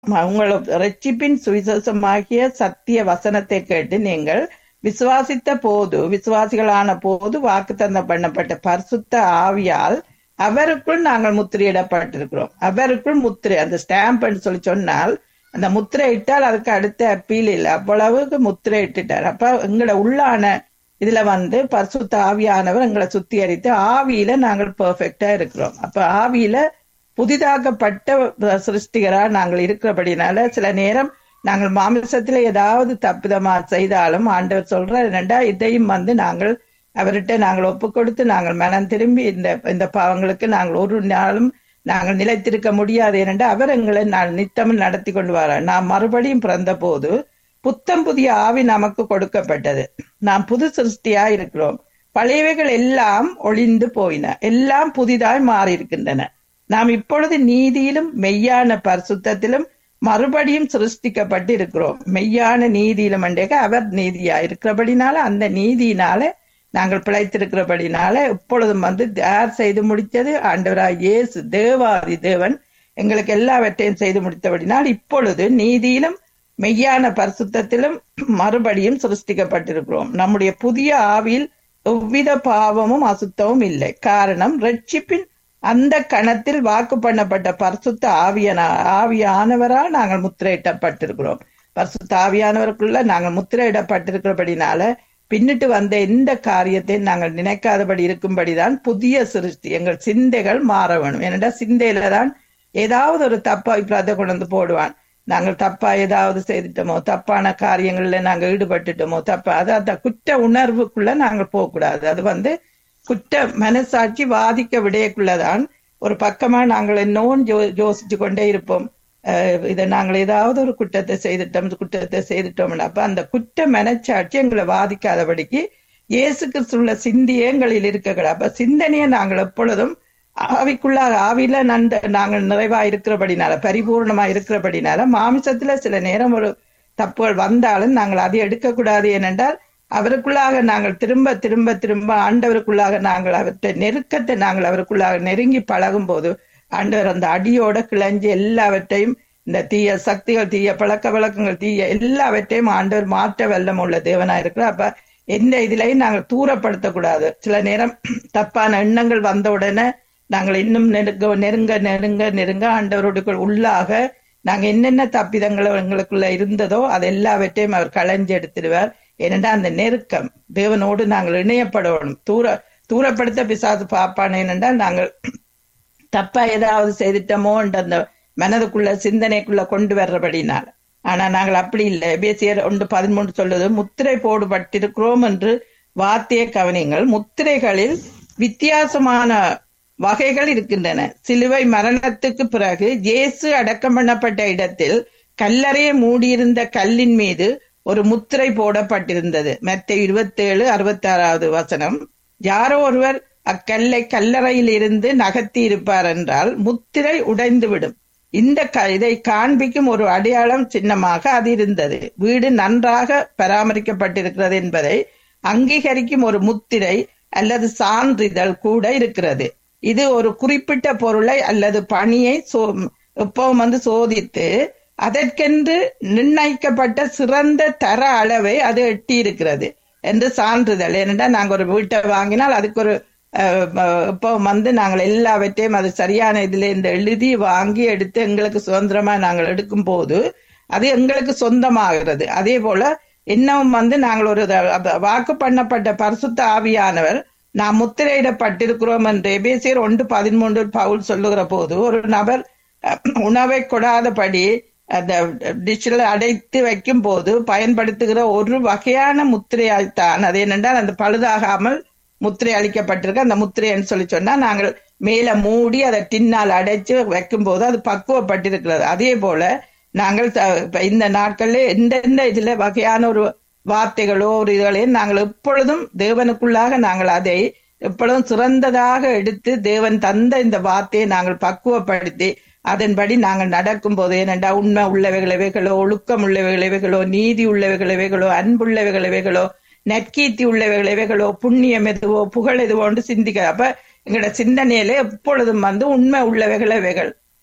உங்கள் ரட்சிப்பின் சுவிசேஷமாகிய சத்திய வசனத்தை கேட்டு நீங்கள் விசுவாசித்த போது விசுவாசிகளான போது வாக்குத்தத்தம் பண்ணப்பட்ட பரிசுத்த ஆவியால் அவருக்குள் நாங்கள் முத்திரையிடப்பட்டிருக்கிறோம் அவருக்குள் முத்திரை அந்த ஸ்டாம்ப் சொல்லி சொன்னால் அந்த முத்திரை இட்டால் அதுக்கு அடுத்த அப்பீல் இல்லை அவ்வளவுக்கு முத்திரை இட்டுட்டார் அப்ப எங்களோட உள்ளான இதுல வந்து பரிசுத்த ஆவியானவர் எங்களை சுத்திகரித்து ஆவியில நாங்கள் பெர்ஃபெக்டா இருக்கிறோம் அப்ப ஆவியில புதிதாக்கப்பட்ட சிருஷ்டிகரா நாங்கள் இருக்கிறபடினால சில நேரம் நாங்கள் மாமிசத்துல ஏதாவது தப்பிதமா செய்தாலும் ஆண்டவர் சொல்ற என்னண்டா இதையும் வந்து நாங்கள் அவர்கிட்ட நாங்கள் ஒப்பு கொடுத்து நாங்கள் மனம் திரும்பி இந்த இந்த பாவங்களுக்கு நாங்கள் ஒரு நாளும் நாங்கள் நிலைத்திருக்க முடியாது ஏனென்றா அவர் எங்களை நான் நித்தமும் நடத்தி கொண்டு வர நாம் மறுபடியும் பிறந்த போது புத்தம் புதிய ஆவி நமக்கு கொடுக்கப்பட்டது நாம் புது சிருஷ்டியா இருக்கிறோம் பழையவைகள் எல்லாம் ஒளிந்து போயின எல்லாம் புதிதாய் மாறி இருக்கின்றன நாம் இப்பொழுது நீதியிலும் மெய்யான பரிசுத்தத்திலும் மறுபடியும் சிருஷ்டிக்கப்பட்டு இருக்கிறோம் மெய்யான நீதியிலும் அண்டேக அவர் நீதியா இருக்கிறபடினால அந்த நீதியினால நாங்கள் பிழைத்திருக்கிறபடினால இப்பொழுதும் வந்து யார் செய்து முடித்தது ஆண்டவராய் இயேசு தேவாதி தேவன் எங்களுக்கு எல்லாவற்றையும் செய்து முடித்தபடினால் இப்பொழுது நீதியிலும் மெய்யான பரிசுத்தத்திலும் மறுபடியும் சிருஷ்டிக்கப்பட்டிருக்கிறோம் நம்முடைய புதிய ஆவியில் எவ்வித பாவமும் அசுத்தமும் இல்லை காரணம் ரட்சிப்பின் அந்த கணத்தில் வாக்கு பண்ணப்பட்ட பரிசுத்த ஆவியன ஆவியானவரால் நாங்கள் முத்திரையிடப்பட்டிருக்கிறோம் பரிசுத்த ஆவியானவருக்குள்ள நாங்கள் முத்திரையிடப்பட்டிருக்கிறபடினால பின்னிட்டு வந்த எந்த காரியத்தை நாங்கள் நினைக்காதபடி இருக்கும்படிதான் புதிய சிருஷ்டி எங்கள் சிந்தைகள் மாற வேணும் ஏனென்றா சிந்தையில தான் ஏதாவது ஒரு தப்பா அபிப்பிராயத்தை கொண்டு வந்து போடுவான் நாங்கள் தப்பா ஏதாவது செய்துட்டோமோ தப்பான காரியங்கள்ல நாங்க ஈடுபட்டுட்டோமோ தப்பா அது அந்த குற்ற உணர்வுக்குள்ள நாங்கள் போகக்கூடாது அது வந்து குற்ற மனசாட்சி வாதிக்க விடையக்குள்ளதான் ஒரு பக்கமா நாங்கள் இன்னும் ஜோ யோசிச்சு கொண்டே இருப்போம் இதை நாங்கள் ஏதாவது ஒரு குற்றத்தை செய்துட்டோம் குற்றத்தை செய்துட்டோம்னா அப்ப அந்த குற்ற மனச்சாட்சி எங்களை வாதிக்காதபடிக்கு இயேசு கிறிஸ்துள்ள சிந்தியே எங்களில் இருக்கக்கூடாது அப்ப சிந்தனையை நாங்கள் எப்பொழுதும் ஆவிக்குள்ளாக ஆவியில நந்த நாங்கள் நிறைவா இருக்கிறபடினால பரிபூர்ணமா இருக்கிறபடினால மாமிசத்துல சில நேரம் ஒரு தப்புகள் வந்தாலும் நாங்கள் அதை எடுக்கக்கூடாது ஏனென்றால் அவருக்குள்ளாக நாங்கள் திரும்ப திரும்ப திரும்ப ஆண்டவருக்குள்ளாக நாங்கள் அவற்றை நெருக்கத்தை நாங்கள் அவருக்குள்ளாக நெருங்கி பழகும் போது ஆண்டவர் அந்த அடியோட கிளஞ்சி எல்லாவற்றையும் இந்த தீய சக்திகள் தீய பழக்க வழக்கங்கள் தீய எல்லாவற்றையும் ஆண்டவர் மாற்ற வெள்ளம் உள்ள தேவனா இருக்கிறார் அப்ப எந்த இதுலையும் நாங்கள் தூரப்படுத்தக்கூடாது சில நேரம் தப்பான எண்ணங்கள் வந்த உடனே நாங்கள் இன்னும் நெருங்க நெருங்க நெருங்க நெருங்க ஆண்டவருடைய உள்ளாக நாங்க என்னென்ன தப்பிதங்கள் எங்களுக்குள்ள இருந்ததோ அது எல்லாவற்றையும் அவர் களைஞ்சு எடுத்துடுவார் ஏனென்றா அந்த நெருக்கம் தேவனோடு நாங்கள் இணையப்படணும் தூர தூரப்படுத்த பிசாசு பார்ப்பான் ஏனென்றால் நாங்கள் தப்பா ஏதாவது செய்துட்டோமோ அந்த மனதுக்குள்ள சிந்தனைக்குள்ள கொண்டு வர்றபடினால ஆனா நாங்கள் அப்படி இல்லை பேசியர் ஒன்று பதிமூன்று சொல்லுது முத்திரை போடுபட்டிருக்கிறோம் என்று வார்த்தையை கவனிங்கள் முத்திரைகளில் வித்தியாசமான வகைகள் இருக்கின்றன சிலுவை மரணத்துக்கு பிறகு இயேசு அடக்கம் பண்ணப்பட்ட இடத்தில் கல்லறையை மூடியிருந்த கல்லின் மீது ஒரு முத்திரை போடப்பட்டிருந்தது மெத்த இருபத்தி ஏழு அறுபத்தி ஆறாவது வசனம் யாரோ ஒருவர் அக்கல்லை கல்லறையில் இருந்து நகர்த்தி இருப்பார் என்றால் முத்திரை உடைந்துவிடும் இந்த இதை காண்பிக்கும் ஒரு அடையாளம் சின்னமாக அது இருந்தது வீடு நன்றாக பராமரிக்கப்பட்டிருக்கிறது என்பதை அங்கீகரிக்கும் ஒரு முத்திரை அல்லது சான்றிதழ் கூட இருக்கிறது இது ஒரு குறிப்பிட்ட பொருளை அல்லது பணியை சோ எப்பவும் வந்து சோதித்து அதற்கென்று நிர்ணயிக்கப்பட்ட சிறந்த தர அளவை அது எட்டி இருக்கிறது என்று சான்றிதழ் ஏனென்றால் நாங்கள் ஒரு வீட்டை வாங்கினால் அதுக்கு ஒரு இப்போ வந்து நாங்கள் எல்லாவற்றையும் அது சரியான இதுல இந்த எழுதி வாங்கி எடுத்து எங்களுக்கு சுதந்திரமா நாங்கள் எடுக்கும் போது அது எங்களுக்கு சொந்தமாகிறது அதே போல இன்னும் வந்து நாங்கள் ஒரு வாக்கு பண்ணப்பட்ட பரிசுத்த ஆவியானவர் நாம் முத்திரையிடப்பட்டிருக்கிறோம் என்று எபேசியர் ஒன்று பதிமூன்று பவுல் சொல்லுகிற போது ஒரு நபர் உணவை கொடாதபடி அந்த டிஷ்ல அடைத்து வைக்கும் போது பயன்படுத்துகிற ஒரு வகையான முத்திரையாய்த்தான் அது என்னென்றால் அந்த பழுதாகாமல் முத்திரை அளிக்கப்பட்டிருக்கு அந்த முத்திரைன்னு சொல்லி சொன்னா நாங்கள் மேல மூடி அதை டின்னால் அடைச்சு வைக்கும் போது அது பக்குவப்பட்டிருக்கிறது அதே போல நாங்கள் இந்த நாட்கள்ல எந்தெந்த இதுல வகையான ஒரு வார்த்தைகளோ ஒரு இதுகளையும் நாங்கள் எப்பொழுதும் தேவனுக்குள்ளாக நாங்கள் அதை எப்பொழுதும் சிறந்ததாக எடுத்து தேவன் தந்த இந்த வார்த்தையை நாங்கள் பக்குவப்படுத்தி அதன்படி நாங்கள் நடக்கும் போது ஏனென்றா உண்மை உள்ளவைகளவைகளோ ஒழுக்கம் உள்ளவைகளவைகளோ நீதி உள்ளவைகளவைகளோ அன்புள்ளவைகளவைகளோ நற்கீர்த்தி உள்ளவைகளவைகளோ புண்ணியம் எதுவோ புகழ் எதுவோன்று சிந்திக்க அப்ப எங்களோட சிந்தனையில எப்பொழுதும் வந்து உண்மை உள்ளவைகளவைகள்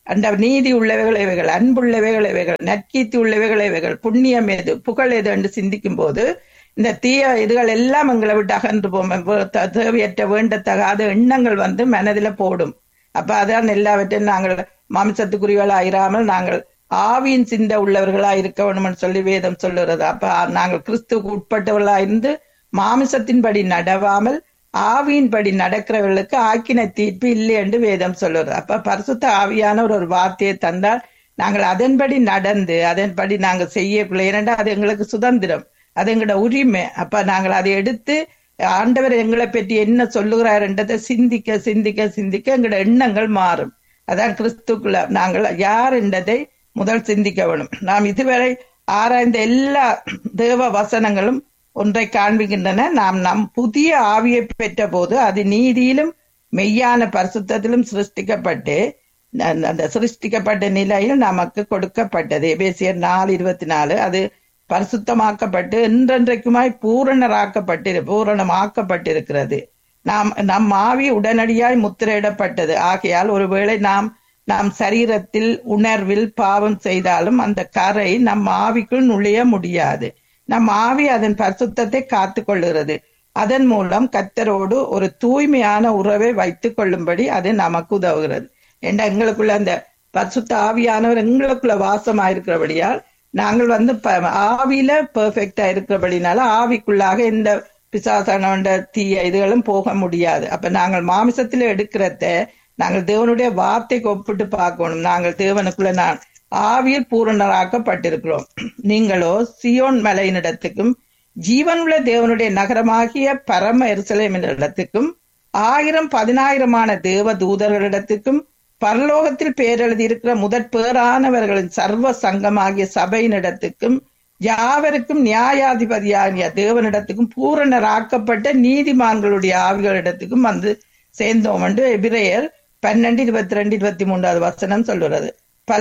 அந்த நீதி உள்ளவைகள் இவைகள் அன்புள்ளவைகள் இவைகள் நற்கீர்த்தி உள்ளவைகள் இவைகள் புண்ணியம் எது புகழ் எது என்று சிந்திக்கும் போது இந்த தீய இதுகள் எல்லாம் எங்களை விட்டு அகன்று போம் த- தேவையற்ற வேண்டத்தகாத எண்ணங்கள் வந்து மனதில போடும் அப்ப அதான் எல்லாவற்றையும் நாங்கள் மாமிசத்துக்குரியவர்களா இராமல் நாங்கள் ஆவியின் சிந்த உள்ளவர்களா இருக்க வேணும்னு சொல்லி வேதம் சொல்லுறது அப்ப நாங்கள் கிறிஸ்துவுக்கு உட்பட்டவர்களா இருந்து மாமிசத்தின்படி நடவாமல் ஆவியின்படி நடக்கிறவர்களுக்கு ஆக்கின தீர்ப்பு இல்லை என்று வேதம் சொல்லுறது அப்ப பரிசுத்த ஆவியானவர் ஒரு வார்த்தையை தந்தால் நாங்கள் அதன்படி நடந்து அதன்படி நாங்கள் செய்யக்குள்ள ஏனென்றா அது எங்களுக்கு சுதந்திரம் அது எங்களோட உரிமை அப்ப நாங்கள் அதை எடுத்து ஆண்டவர் எங்களை பற்றி என்ன சொல்லுகிறார் என்றதை சிந்திக்க சிந்திக்க சிந்திக்க எங்களோட எண்ணங்கள் மாறும் அதான் கிறிஸ்துக்குள்ள நாங்கள் யார் என்றதை முதல் சிந்திக்க வேணும் நாம் இதுவரை ஆராய்ந்த எல்லா தேவ வசனங்களும் ஒன்றை காண்பிக்கின்றன நாம் நம் புதிய ஆவியை பெற்ற போது அது நீதியிலும் மெய்யான பரிசுத்தத்திலும் சிருஷ்டிக்கப்பட்டு அந்த அந்த சிருஷ்டிக்கப்பட்ட நிலையில் நமக்கு கொடுக்கப்பட்டது எபேசியர் நாலு இருபத்தி நாலு அது பரிசுத்தமாக்கப்பட்டு என்றென்றைக்குமாய் பூரணராக்கப்பட்டு பூரணமாக்கப்பட்டிருக்கிறது நாம் நம் ஆவி உடனடியாய் முத்திரையிடப்பட்டது ஆகையால் ஒருவேளை நாம் நாம் சரீரத்தில் உணர்வில் பாவம் செய்தாலும் அந்த கரை நம் ஆவிக்குள் நுழைய முடியாது நம் ஆவி அதன் பரிசுத்தத்தை காத்து கொள்ளுகிறது அதன் மூலம் கத்தரோடு ஒரு தூய்மையான உறவை வைத்துக் கொள்ளும்படி அது நமக்கு உதவுகிறது என்ற எங்களுக்குள்ள அந்த பரிசுத்த ஆவியானவர் எங்களுக்குள்ள வாசமாயிருக்கிறபடியால் நாங்கள் வந்து ப- ஆவியில பெர்ஃபெக்டா இருக்கிறபடினால ஆவிக்குள்ளாக எந்த பிசாசானவண்ட தீய இதுகளும் போக முடியாது அப்ப நாங்கள் மாமிசத்துல எடுக்கிறத நாங்கள் தேவனுடைய வார்த்தைக்கு ஒப்பிட்டு பார்க்கணும் நாங்கள் தேவனுக்குள்ள நான் ஆவியில் பூரணராக்கப்பட்டிருக்கிறோம் நீங்களோ சியோன் மலையினிடத்துக்கும் ஜீவனுள்ள தேவனுடைய நகரமாகிய பரம எருசலேம் இடத்துக்கும் ஆயிரம் பதினாயிரமான தேவ தூதர்களிடத்துக்கும் பரலோகத்தில் பேரெழுதி இருக்கிற முதற் பேரானவர்களின் சர்வ சங்கமாகிய சபையினிடத்துக்கும் யாவருக்கும் நியாயாதிபதியாகிய தேவனிடத்துக்கும் பூரணராக்கப்பட்ட நீதிமான்களுடைய ஆவிகளிடத்துக்கும் வந்து சேர்ந்தோம் என்று எபிரேயர் பன்னெண்டு இருபத்தி ரெண்டு இருபத்தி மூன்றாவது வசனம் சொல்லுறது பல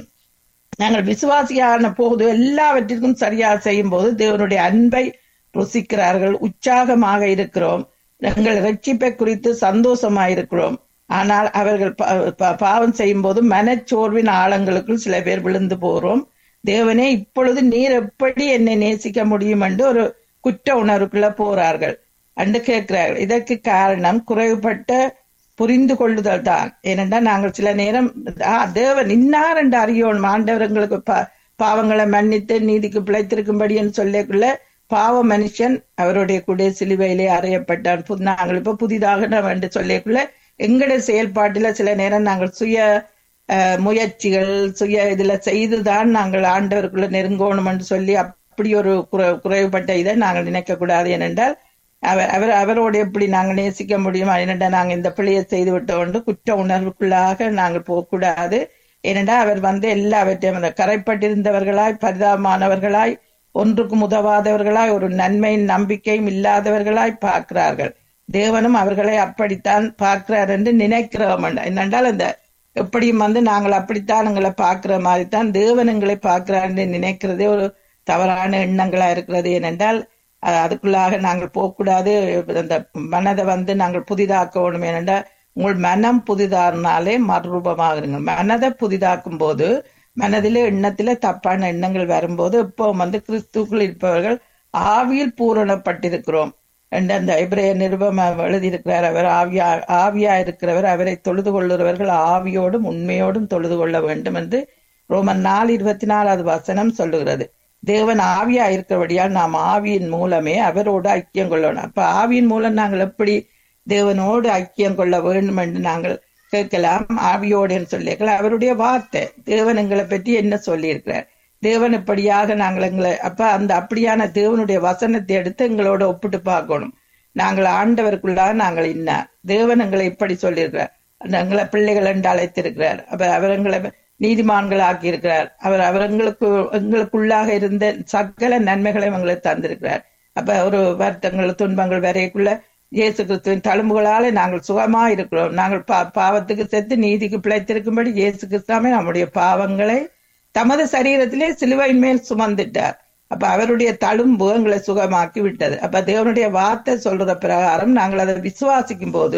நாங்கள் விசுவாசியான போது எல்லாவற்றிற்கும் சரியா செய்யும் போது தேவனுடைய அன்பை ருசிக்கிறார்கள் உற்சாகமாக இருக்கிறோம் எங்கள் ரட்சிப்பை குறித்து சந்தோஷமாயிருக்கிறோம் ஆனால் அவர்கள் பா- பா- பாவம் செய்யும் போது மனச்சோர்வின் ஆழங்களுக்குள் சில பேர் விழுந்து போறோம் தேவனே இப்பொழுது நீர் எப்படி என்னை நேசிக்க முடியும் என்று ஒரு குற்ற உணர்வுக்குள்ள போறார்கள் என்று கேட்கிறார்கள் இதற்கு காரணம் குறைவுபட்ட புரிந்து கொள்ளுதல் தான் ஏனென்றால் நாங்கள் சில நேரம் ஆ, தேவன் இன்னார் என்று அறியோம் ஆண்டவர் எங்களுக்கு பா- பாவங்களை மன்னித்து நீதிக்கு பிழைத்திருக்கும்படி என்று சொல்லக்குள்ள பாவ மனுஷன் அவருடைய கூட சிலுவையிலே அறையப்பட்டான் புது- நாங்கள் இப்ப புதிதாக நாம் என்று சொல்லக்குள்ள எங்களுடைய செயல்பாட்டில சில நேரம் நாங்கள் சுய அஹ், முயற்சிகள் சுய இதுல செய்துதான் நாங்கள் ஆண்டவருக்குள்ள நெருங்கணும் என்று சொல்லி அப்படி ஒரு குறை- குறைவுபட்ட இதை நாங்கள் நினைக்க கூடாது ஏனென்றால் அவர் அவர் அவரோடு எப்படி நாங்கள் நேசிக்க முடியும் ஏனென்றா நாங்கள் இந்த பிழையை செய்து விட்டோம் குற்ற உணர்வுக்குள்ளாக நாங்கள் போகக்கூடாது ஏனென்றா அவர் வந்து எல்லாவற்றையும் அந்த கரைப்பட்டிருந்தவர்களாய் பரிதாபமானவர்களாய் ஒன்றுக்கும் உதவாதவர்களாய் ஒரு நன்மையின் நம்பிக்கையும் இல்லாதவர்களாய் பார்க்கிறார்கள் தேவனும் அவர்களை அப்படித்தான் பார்க்கிறார் என்று நினைக்கிறோம் என்னென்றால் அந்த எப்படியும் வந்து நாங்கள் அப்படித்தான் எங்களை பார்க்கிற மாதிரி தான் தேவன் எங்களை பார்க்கிறார் என்று நினைக்கிறதே ஒரு தவறான எண்ணங்களா இருக்கிறது ஏனென்றால் அஹ், அதுக்குள்ளாக நாங்கள் போகக்கூடாது அந்த மனதை வந்து நாங்கள் புதிதாக்க வேணும் ஏனென்றால் உங்கள் மனம் புதிதானாலே மறுரூபமாகுங்க மனதை புதிதாக்கும் போது மனதிலே எண்ணத்திலே தப்பான எண்ணங்கள் வரும்போது இப்போ வந்து கிறிஸ்துக்குள் இருப்பவர்கள் ஆவியில் பூரணப்பட்டிருக்கிறோம் என்று அந்த எபிரேய நிருபம் எழுதியிருக்கிறார் அவர் ஆவியா ஆவியா இருக்கிறவர் அவரை தொழுது கொள்ளுறவர்கள் ஆவியோடும் உண்மையோடும் தொழுது கொள்ள வேண்டும் என்று ரோமன் நாலு இருபத்தி நாலாவது வசனம் சொல்லுகிறது தேவன் ஆவியா இருக்கிறபடியால் நாம் ஆவியின் மூலமே அவரோடு ஐக்கியம் கொள்ளணும் அப்ப ஆவியின் மூலம் நாங்கள் எப்படி தேவனோடு ஐக்கியம் கொள்ள வேண்டும் என்று நாங்கள் கேட்கலாம் ஆவியோடு என்று சொல்லியிருக்கலாம் அவருடைய வார்த்தை தேவன் எங்களை பற்றி என்ன சொல்லியிருக்கிறார் தேவன் இப்படியாக நாங்கள் எங்களை அப்ப அந்த அப்படியான தேவனுடைய வசனத்தை எடுத்து எங்களோட ஒப்பிட்டு பார்க்கணும் நாங்கள் ஆண்டவருக்குள்ளாக நாங்கள் இன்னா தேவன் எங்களை இப்படி சொல்லியிருக்கிறார் அந்த எங்களை பிள்ளைகள் என்று அழைத்திருக்கிறார் அப்ப அவர் எங்களை நீதிமான்கள் ஆக்கியிருக்கிறார் அவர் அவர் எங்களுக்கு எங்களுக்குள்ளாக இருந்த சகல நன்மைகளை எங்களுக்கு தந்திருக்கிறார் அப்ப ஒரு வருத்தங்கள் துன்பங்கள் வரைக்குள்ள இயேசு கிறிஸ்துவின் தழும்புகளாலே நாங்கள் சுகமா இருக்கிறோம் நாங்கள் பா- பாவத்துக்கு செத்து நீதிக்கு பிழைத்திருக்கும்படி இயேசு கிறிஸ்தாமே நம்முடைய பாவங்களை தமது சரீரத்திலே சிலுவையின் மேல் சுமந்துட்டார் அப்ப அவருடைய தழும்பு எங்களை சுகமாக்கி விட்டது அப்ப தேவனுடைய வார்த்தை சொல்ற பிரகாரம் நாங்கள் அதை விசுவாசிக்கும் போது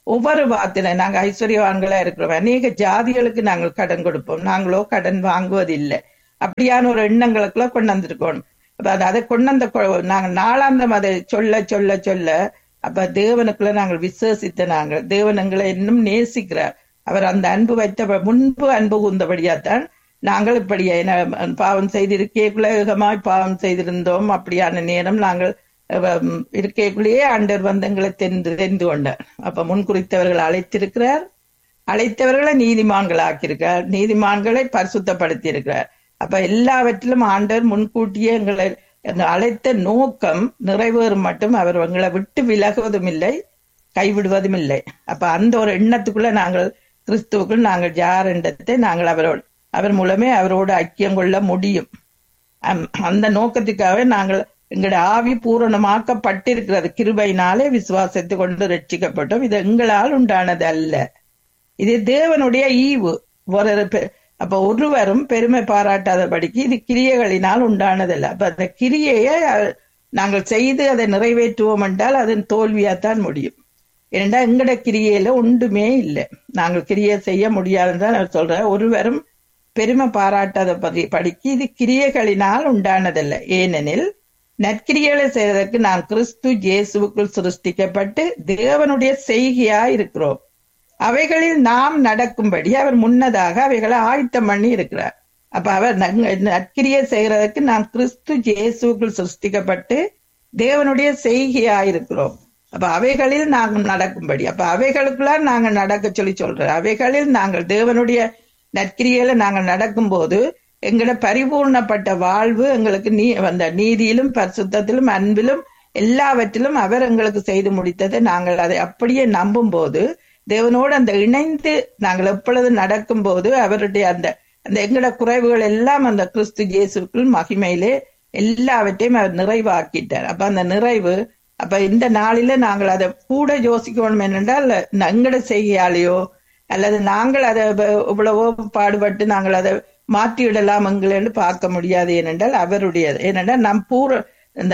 ஒவ்வொரு வார்த்தையில நாங்க ஐஸ்வர்யவான்களா இருக்கிறோம் அநேக ஜாதிகளுக்கு நாங்கள் கடன் கொடுப்போம் நாங்களோ கடன் வாங்குவதில்லை அப்படியான ஒரு எண்ணங்களுக்குள்ள கொண்டு வந்திருக்கோம் அப்ப அது- அதை கொண்டு வந்த கொ- நாங்க நாளாந்தம் அதை சொல்ல சொல்ல சொல்ல அப்ப தேவனுக்குள்ள நாங்கள் விசுவசித்த நாங்கள் தேவன் எங்களை இன்னும் நேசிக்கிறார் அவர் அந்த அன்பு வைத்த முன்பு அன்பு கூந்தபடியாத்தான் நாங்கள் இப்படி என்ன பாவம் செய்திருக்கேக்குள்ள ஏகமாய் பாவம் செய்திருந்தோம் அப்படியான நேரம் நாங்கள் அஹ், இருக்கைக்குள்ளேயே ஆண்டவர் வந்து எங்களை தெரிந்து தெரிந்து கொண்டார் அப்ப முன் குறித்தவர்கள் அழைத்திருக்கிறார் அழைத்தவர்களை நீதிமான்கள் ஆக்கியிருக்கிறார் நீதிமான்களை பரிசுத்தப்படுத்தி இருக்கிறார் அப்ப எல்லாவற்றிலும் ஆண்டவர் முன்கூட்டியே எங்களை அந்த அழைத்த நோக்கம் நிறைவேறும் மட்டும் அவர் எங்களை விட்டு விலகுவதும் இல்லை கைவிடுவதும் இல்லை அப்ப அந்த ஒரு எண்ணத்துக்குள்ள நாங்கள் கிறிஸ்துவுக்குள் நாங்கள் யார் என்றதை நாங்கள் அவரோடு அவர் மூலமே அவரோடு ஐக்கியம் கொள்ள முடியும் அம்- அந்த நோக்கத்துக்காக நாங்கள் எங்களுடைய ஆவி பூரணமாக்கப்பட்டிருக்கிறது கிருபையினாலே விசுவாசத்தை கொண்டு ரட்சிக்கப்பட்டோம் இது எங்களால் உண்டானது அல்ல இது தேவனுடைய ஈவு ஒரு பெ- அப்ப ஒருவரும் பெருமை பாராட்டாதபடிக்கு இது கிரியைகளினால் உண்டானதல்ல அப்ப அந்த கிரியையை அஹ், நாங்கள் செய்து அதை நிறைவேற்றுவோம் என்றால் அதன் தோல்வியாத்தான் முடியும் ஏனென்றா எங்கட கிரியையில ஒன்றுமே இல்லை நாங்கள் கிரியை செய்ய முடியாதுன்னு தான் நான் சொல்றேன் ஒருவரும் பெருமை பாராட்டாத பதி படிக்கு இது கிரியைகளினால் உண்டானதல்ல ஏனெனில் நற்கிரியைகளை செய்வதற்கு நான் கிறிஸ்து இயேசுவுக்குள் சிருஷ்டிக்கப்பட்டு தேவனுடைய செய்கையா இருக்கிறோம் அவைகளில் நாம் நடக்கும்படி அவர் முன்னதாக அவைகளை ஆயத்தம் பண்ணி இருக்கிறார் அப்ப அவர் நங்க- நற்கிரியை செய்கிறதற்கு நாம் கிறிஸ்து இயேசுக்குள் சிருஷ்டிக்கப்பட்டு தேவனுடைய செய்கையா இருக்கிறோம் அப்ப அவைகளில் நாங்கள் நடக்கும்படி அப்ப அவைகளுக்குள்ள நாங்கள் நடக்க சொல்லி சொல்றோம் அவைகளில் நாங்கள் தேவனுடைய நற்கிரியில நாங்கள் நடக்கும்போது எங்களோட பரிபூர்ணப்பட்ட வாழ்வு எங்களுக்கு நீ அந்த நீதியிலும் பரிசுத்தத்திலும் அன்பிலும் எல்லாவற்றிலும் அவர் எங்களுக்கு செய்து முடித்ததை நாங்கள் அதை அப்படியே நம்பும் போது தேவனோடு அந்த இணைந்து நாங்கள் எப்பொழுது நடக்கும்போது அவருடைய அந்த அந்த எங்களோட குறைவுகள் எல்லாம் அந்த கிறிஸ்து இயேசுக்குள் மகிமையிலே எல்லாவற்றையும் அவர் நிறைவாக்கிட்டார் அப்ப அந்த நிறைவு அப்ப இந்த நாளில நாங்கள் அதை கூட யோசிக்கணும் என்னென்றால் எங்கட செய்கையாலேயோ அல்லது நாங்கள் அதை வ- இவ்வளவோ பாடுபட்டு நாங்கள் அதை மாற்றிவிடலாம் எங்களென்று பார்க்க முடியாது ஏனென்றால் அவருடையது ஏனென்றால் நம் பூர இந்த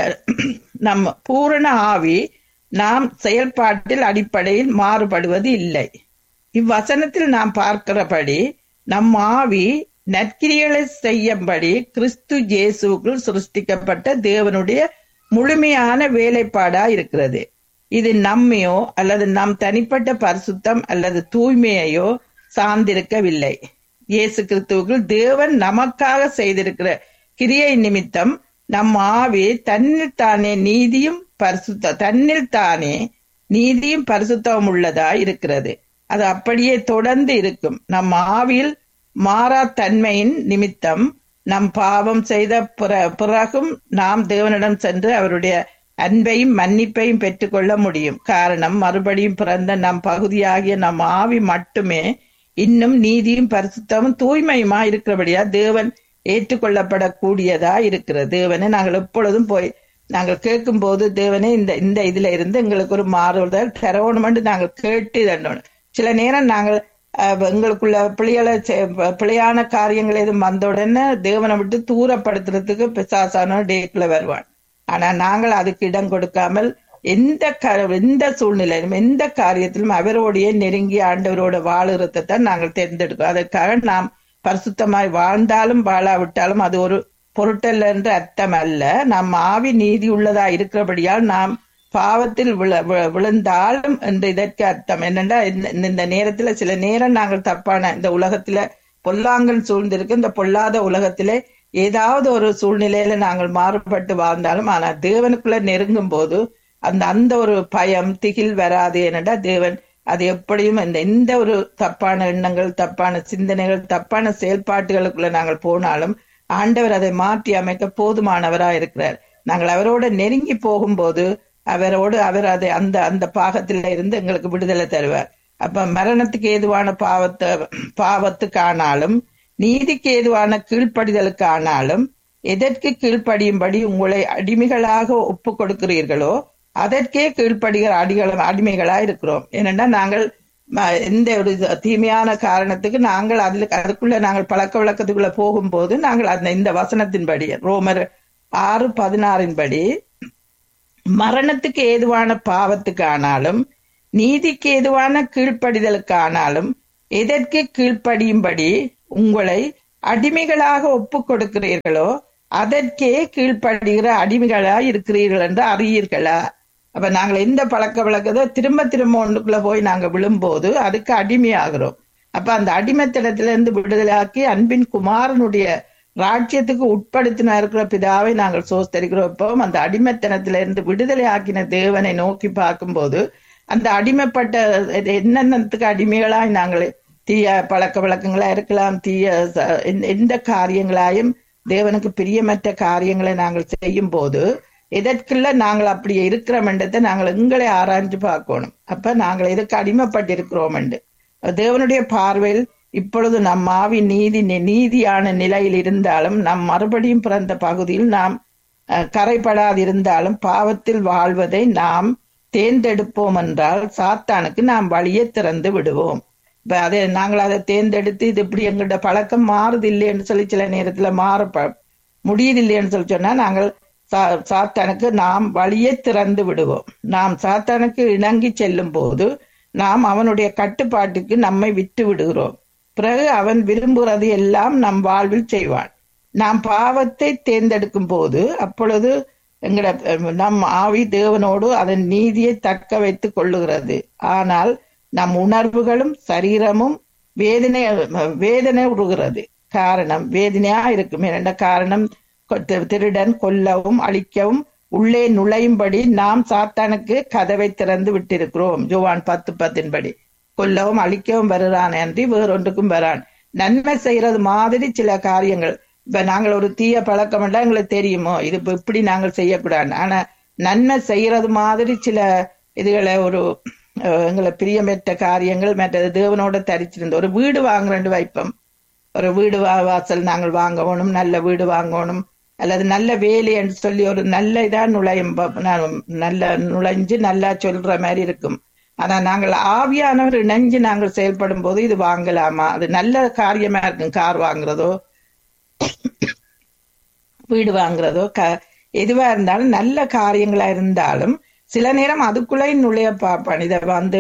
நம் பூரண ஆவி நாம் செயல்பாட்டில் அடிப்படையில் மாறுபடுவது இல்லை இவ்வசனத்தில் நாம் பார்க்கிறபடி நம் ஆவி நற்கிரியலை செய்யும்படி கிறிஸ்து இயேசுக்குள் சிருஷ்டிக்கப்பட்ட தேவனுடைய முழுமையான வேலைப்பாடா இருக்கிறது இது நம்மையோ அல்லது நம் தனிப்பட்ட பரிசுத்தம் அல்லது தூய்மையையோ சார்ந்திருக்கவில்லை இயேசு கிறிஸ்துவுக்குள் தேவன் நமக்காக செய்திருக்கிற கிரியை நிமித்தம் நம் ஆவி தன்னில் தானே நீதியும் பரிசுத்த தன்னில் தானே நீதியும் பரிசுத்தமும் உள்ளதா இருக்கிறது அது அப்படியே தொடர்ந்து இருக்கும் நம் ஆவியில் மாறா தன்மையின் நிமித்தம் நம் பாவம் செய்த பிற- பிறகும் நாம் தேவனிடம் சென்று அவருடைய அன்பையும் மன்னிப்பையும் பெற்றுக்கொள்ள முடியும் காரணம் மறுபடியும் பிறந்த நம் பகுதியாகிய நம் ஆவி மட்டுமே இன்னும் நீதியும் பரிசுத்தமும் தூய்மையுமா இருக்கிறபடியா தேவன் ஏற்றுக்கொள்ளப்படக்கூடியதா இருக்கிறது தேவனை நாங்கள் எப்பொழுதும் போய் நாங்கள் கேட்கும் போது தேவனே இந்த இந்த இதுல இருந்து எங்களுக்கு ஒரு மாறுதல் தரணுமென்று நாங்கள் கேட்டு தண்டோம் சில நேரம் நாங்கள் அஹ், எங்களுக்குள்ள பிள்ளைகளை செ- பிழையான காரியங்கள் எதுவும் வந்த உடனே தேவனை விட்டு தூரப்படுத்துறதுக்கு பிசாசான டேக்குள்ள வருவான் ஆனா நாங்கள் அதுக்கு இடம் கொடுக்காமல் எந்த க- எந்த சூழ்நிலையிலும் எந்த காரியத்திலும் அவரோடைய நெருங்கி ஆண்டவரோட வாழுறதை தான் நாங்கள் தேர்ந்தெடுக்கிறோம் அதற்காக நாம் பரிசுத்தமாய் வாழ்ந்தாலும் வாழாவிட்டாலும் அது ஒரு பொருட்டல்ல என்று அர்த்தம் அல்ல நம் ஆவி நீதி உள்ளதா இருக்கிறபடியால் நாம் பாவத்தில் விழ- வி- விழுந்தாலும் என்று இதற்கு அர்த்தம் என்னென்னா இந்த- இந்த நேரத்துல சில நேரம் நாங்கள் தப்பான இந்த உலகத்துல பொல்லாங்கல் சூழ்ந்திருக்கு இந்த பொல்லாத உலகத்திலே ஏதாவது ஒரு சூழ்நிலையில நாங்கள் மாறுபட்டு வாழ்ந்தாலும் ஆனா தேவனுக்குள்ள நெருங்கும் போது அந்த அந்த ஒரு பயம் திகில் வராது ஏனென்றா தேவன் அது எப்படியும் இந்த எந்த ஒரு தப்பான எண்ணங்கள் தப்பான சிந்தனைகள் தப்பான செயல்பாட்டுகளுக்குள்ள நாங்கள் போனாலும் ஆண்டவர் அதை மாற்றி அமைக்க போதுமானவரா இருக்கிறார் நாங்கள் அவரோட நெருங்கி போகும்போது அவரோடு அவர் அதை அந்த அந்த பாகத்தில இருந்து எங்களுக்கு விடுதலை தருவார் அப்ப மரணத்துக்கு ஏதுவான பாவத்தை பாவத்துக்கானாலும் நீதிக்கு ஏதுவான கீழ்ப்படிதலுக்கானாலும் எதற்கு கீழ்ப்படியும்படி உங்களை அடிமைகளாக ஒப்பு கொடுக்கிறீர்களோ அதற்கே கீழ்ப்படுகிற அடிகள் அடிமைகளா இருக்கிறோம் ஏனென்றா நாங்கள் ம- எந்த ஒரு தீமையான காரணத்துக்கு நாங்கள் அதுல அதுக்குள்ள நாங்கள் பழக்க வழக்கத்துக்குள்ள போகும்போது நாங்கள் அந்த இந்த வசனத்தின்படி ரோமர் ஆறு பதினாறின் படி மரணத்துக்கு ஏதுவான பாவத்துக்கு ஆனாலும் நீதிக்கு எதுவான கீழ்ப்படிதலுக்கானாலும் எதற்கு கீழ்ப்படியும்படி உங்களை அடிமைகளாக ஒப்புக் கொடுக்கிறீர்களோ அதற்கே கீழ்ப்படுகிற அடிமைகளா இருக்கிறீர்கள் என்று அறியீர்களா அப்ப நாங்கள் எந்த பழக்க வழக்கத்தை திரும்ப திரும்ப ஒன்றுக்குள்ள போய் நாங்க விழும்போது அதுக்கு அடிமையாகிறோம் அப்ப அந்த அடிமைத்தனத்திலிருந்து விடுதலாக்கி அன்பின் குமாரனுடைய ராஜ்யத்துக்கு உட்படுத்தின இருக்கிற பிதாவை நாங்கள் சோஸ்தரிக்கிறோம் இப்போ அந்த அடிமைத்தனத்திலிருந்து விடுதலை ஆக்கின தேவனை நோக்கி பார்க்கும்போது அந்த அடிமைப்பட்ட என்னென்னத்துக்கு அடிமைகளாய் நாங்கள் தீய பழக்க வழக்கங்களா இருக்கலாம் தீய எந்த காரியங்களாயும் தேவனுக்கு பிரியமற்ற காரியங்களை நாங்கள் செய்யும் போது எதற்குள்ள நாங்கள் அப்படி இருக்கிறோம்ன்றதை நாங்கள் எங்களை ஆராய்ஞ்சு பார்க்கணும் அப்ப நாங்கள் எதுக்கு அடிமைப்பட்டிருக்கிறோம் என்று தேவனுடைய பார்வையில் இப்பொழுது நம் ஆவி நீதி நீதியான நிலையில் இருந்தாலும் நம் மறுபடியும் பிறந்த பகுதியில் நாம் கரைப்படாதிருந்தாலும் பாவத்தில் வாழ்வதை நாம் தேர்ந்தெடுப்போம் என்றால் சாத்தானுக்கு நாம் வழியை திறந்து விடுவோம் இப்ப அதை நாங்கள் அதை தேர்ந்தெடுத்து இது இப்படி எங்கள்ட பழக்கம் மாறுது இல்லைன்னு சொல்லி சில நேரத்துல மாற முடியுது இல்லைன்னு சொல்லி சொன்னா நாங்கள் சாத்தானுக்கு நாம் வழியை திறந்து விடுவோம் நாம் சாத்தானுக்கு இணங்கி செல்லும் போது நாம் அவனுடைய கட்டுப்பாட்டுக்கு நம்மை விட்டு விடுகிறோம் பிறகு அவன் விரும்புகிறது எல்லாம் நம் வாழ்வில் செய்வான் நாம் பாவத்தை தேர்ந்தெடுக்கும் போது அப்பொழுது எங்கட நம் ஆவி தேவனோடு அதன் நீதியை தக்க வைத்துக் கொள்ளுகிறது ஆனால் நம் உணர்வுகளும் சரீரமும் வேதனை வேதனை உருகிறது காரணம் வேதனையா இருக்கும் என்ற காரணம் திருடன் கொல்லவும் அழிக்கவும் உள்ளே நுழையும்படி நாம் சாத்தானுக்கு கதவை திறந்து விட்டிருக்கிறோம் ஜோவான் பத்து பத்தின்படி கொல்லவும் அழிக்கவும் வருகிறான் அன்றி வேறொன்றுக்கும் வரான் நன்மை செய்யறது மாதிரி சில காரியங்கள் இப்ப நாங்கள் ஒரு தீய பழக்கம் எங்களுக்கு தெரியுமோ இது இப்படி நாங்கள் செய்யக்கூடாது ஆனா நன்மை செய்யறது மாதிரி சில இதுகளை ஒரு எங்களை பிரியமற்ற காரியங்கள் மற்றது தேவனோட தரிச்சிருந்த ஒரு வீடு வாங்குறேன் வைப்போம் ஒரு வீடு வாசல் நாங்கள் வாங்கணும் நல்ல வீடு வாங்கணும் அல்லது நல்ல வேலை என்று சொல்லி ஒரு நல்ல இதா நுழையும் நல்ல நுழைஞ்சு நல்லா சொல்ற மாதிரி இருக்கும் ஆனா நாங்கள் ஆவியானவர் இணைஞ்சு நாங்கள் செயல்படும் போது இது வாங்கலாமா அது நல்ல காரியமா இருக்கும் கார் வாங்குறதோ வீடு வாங்குறதோ க எதுவா இருந்தாலும் நல்ல காரியங்களா இருந்தாலும் சில நேரம் அதுக்குள்ளே நுழைய பார்ப்பான் இதை வந்து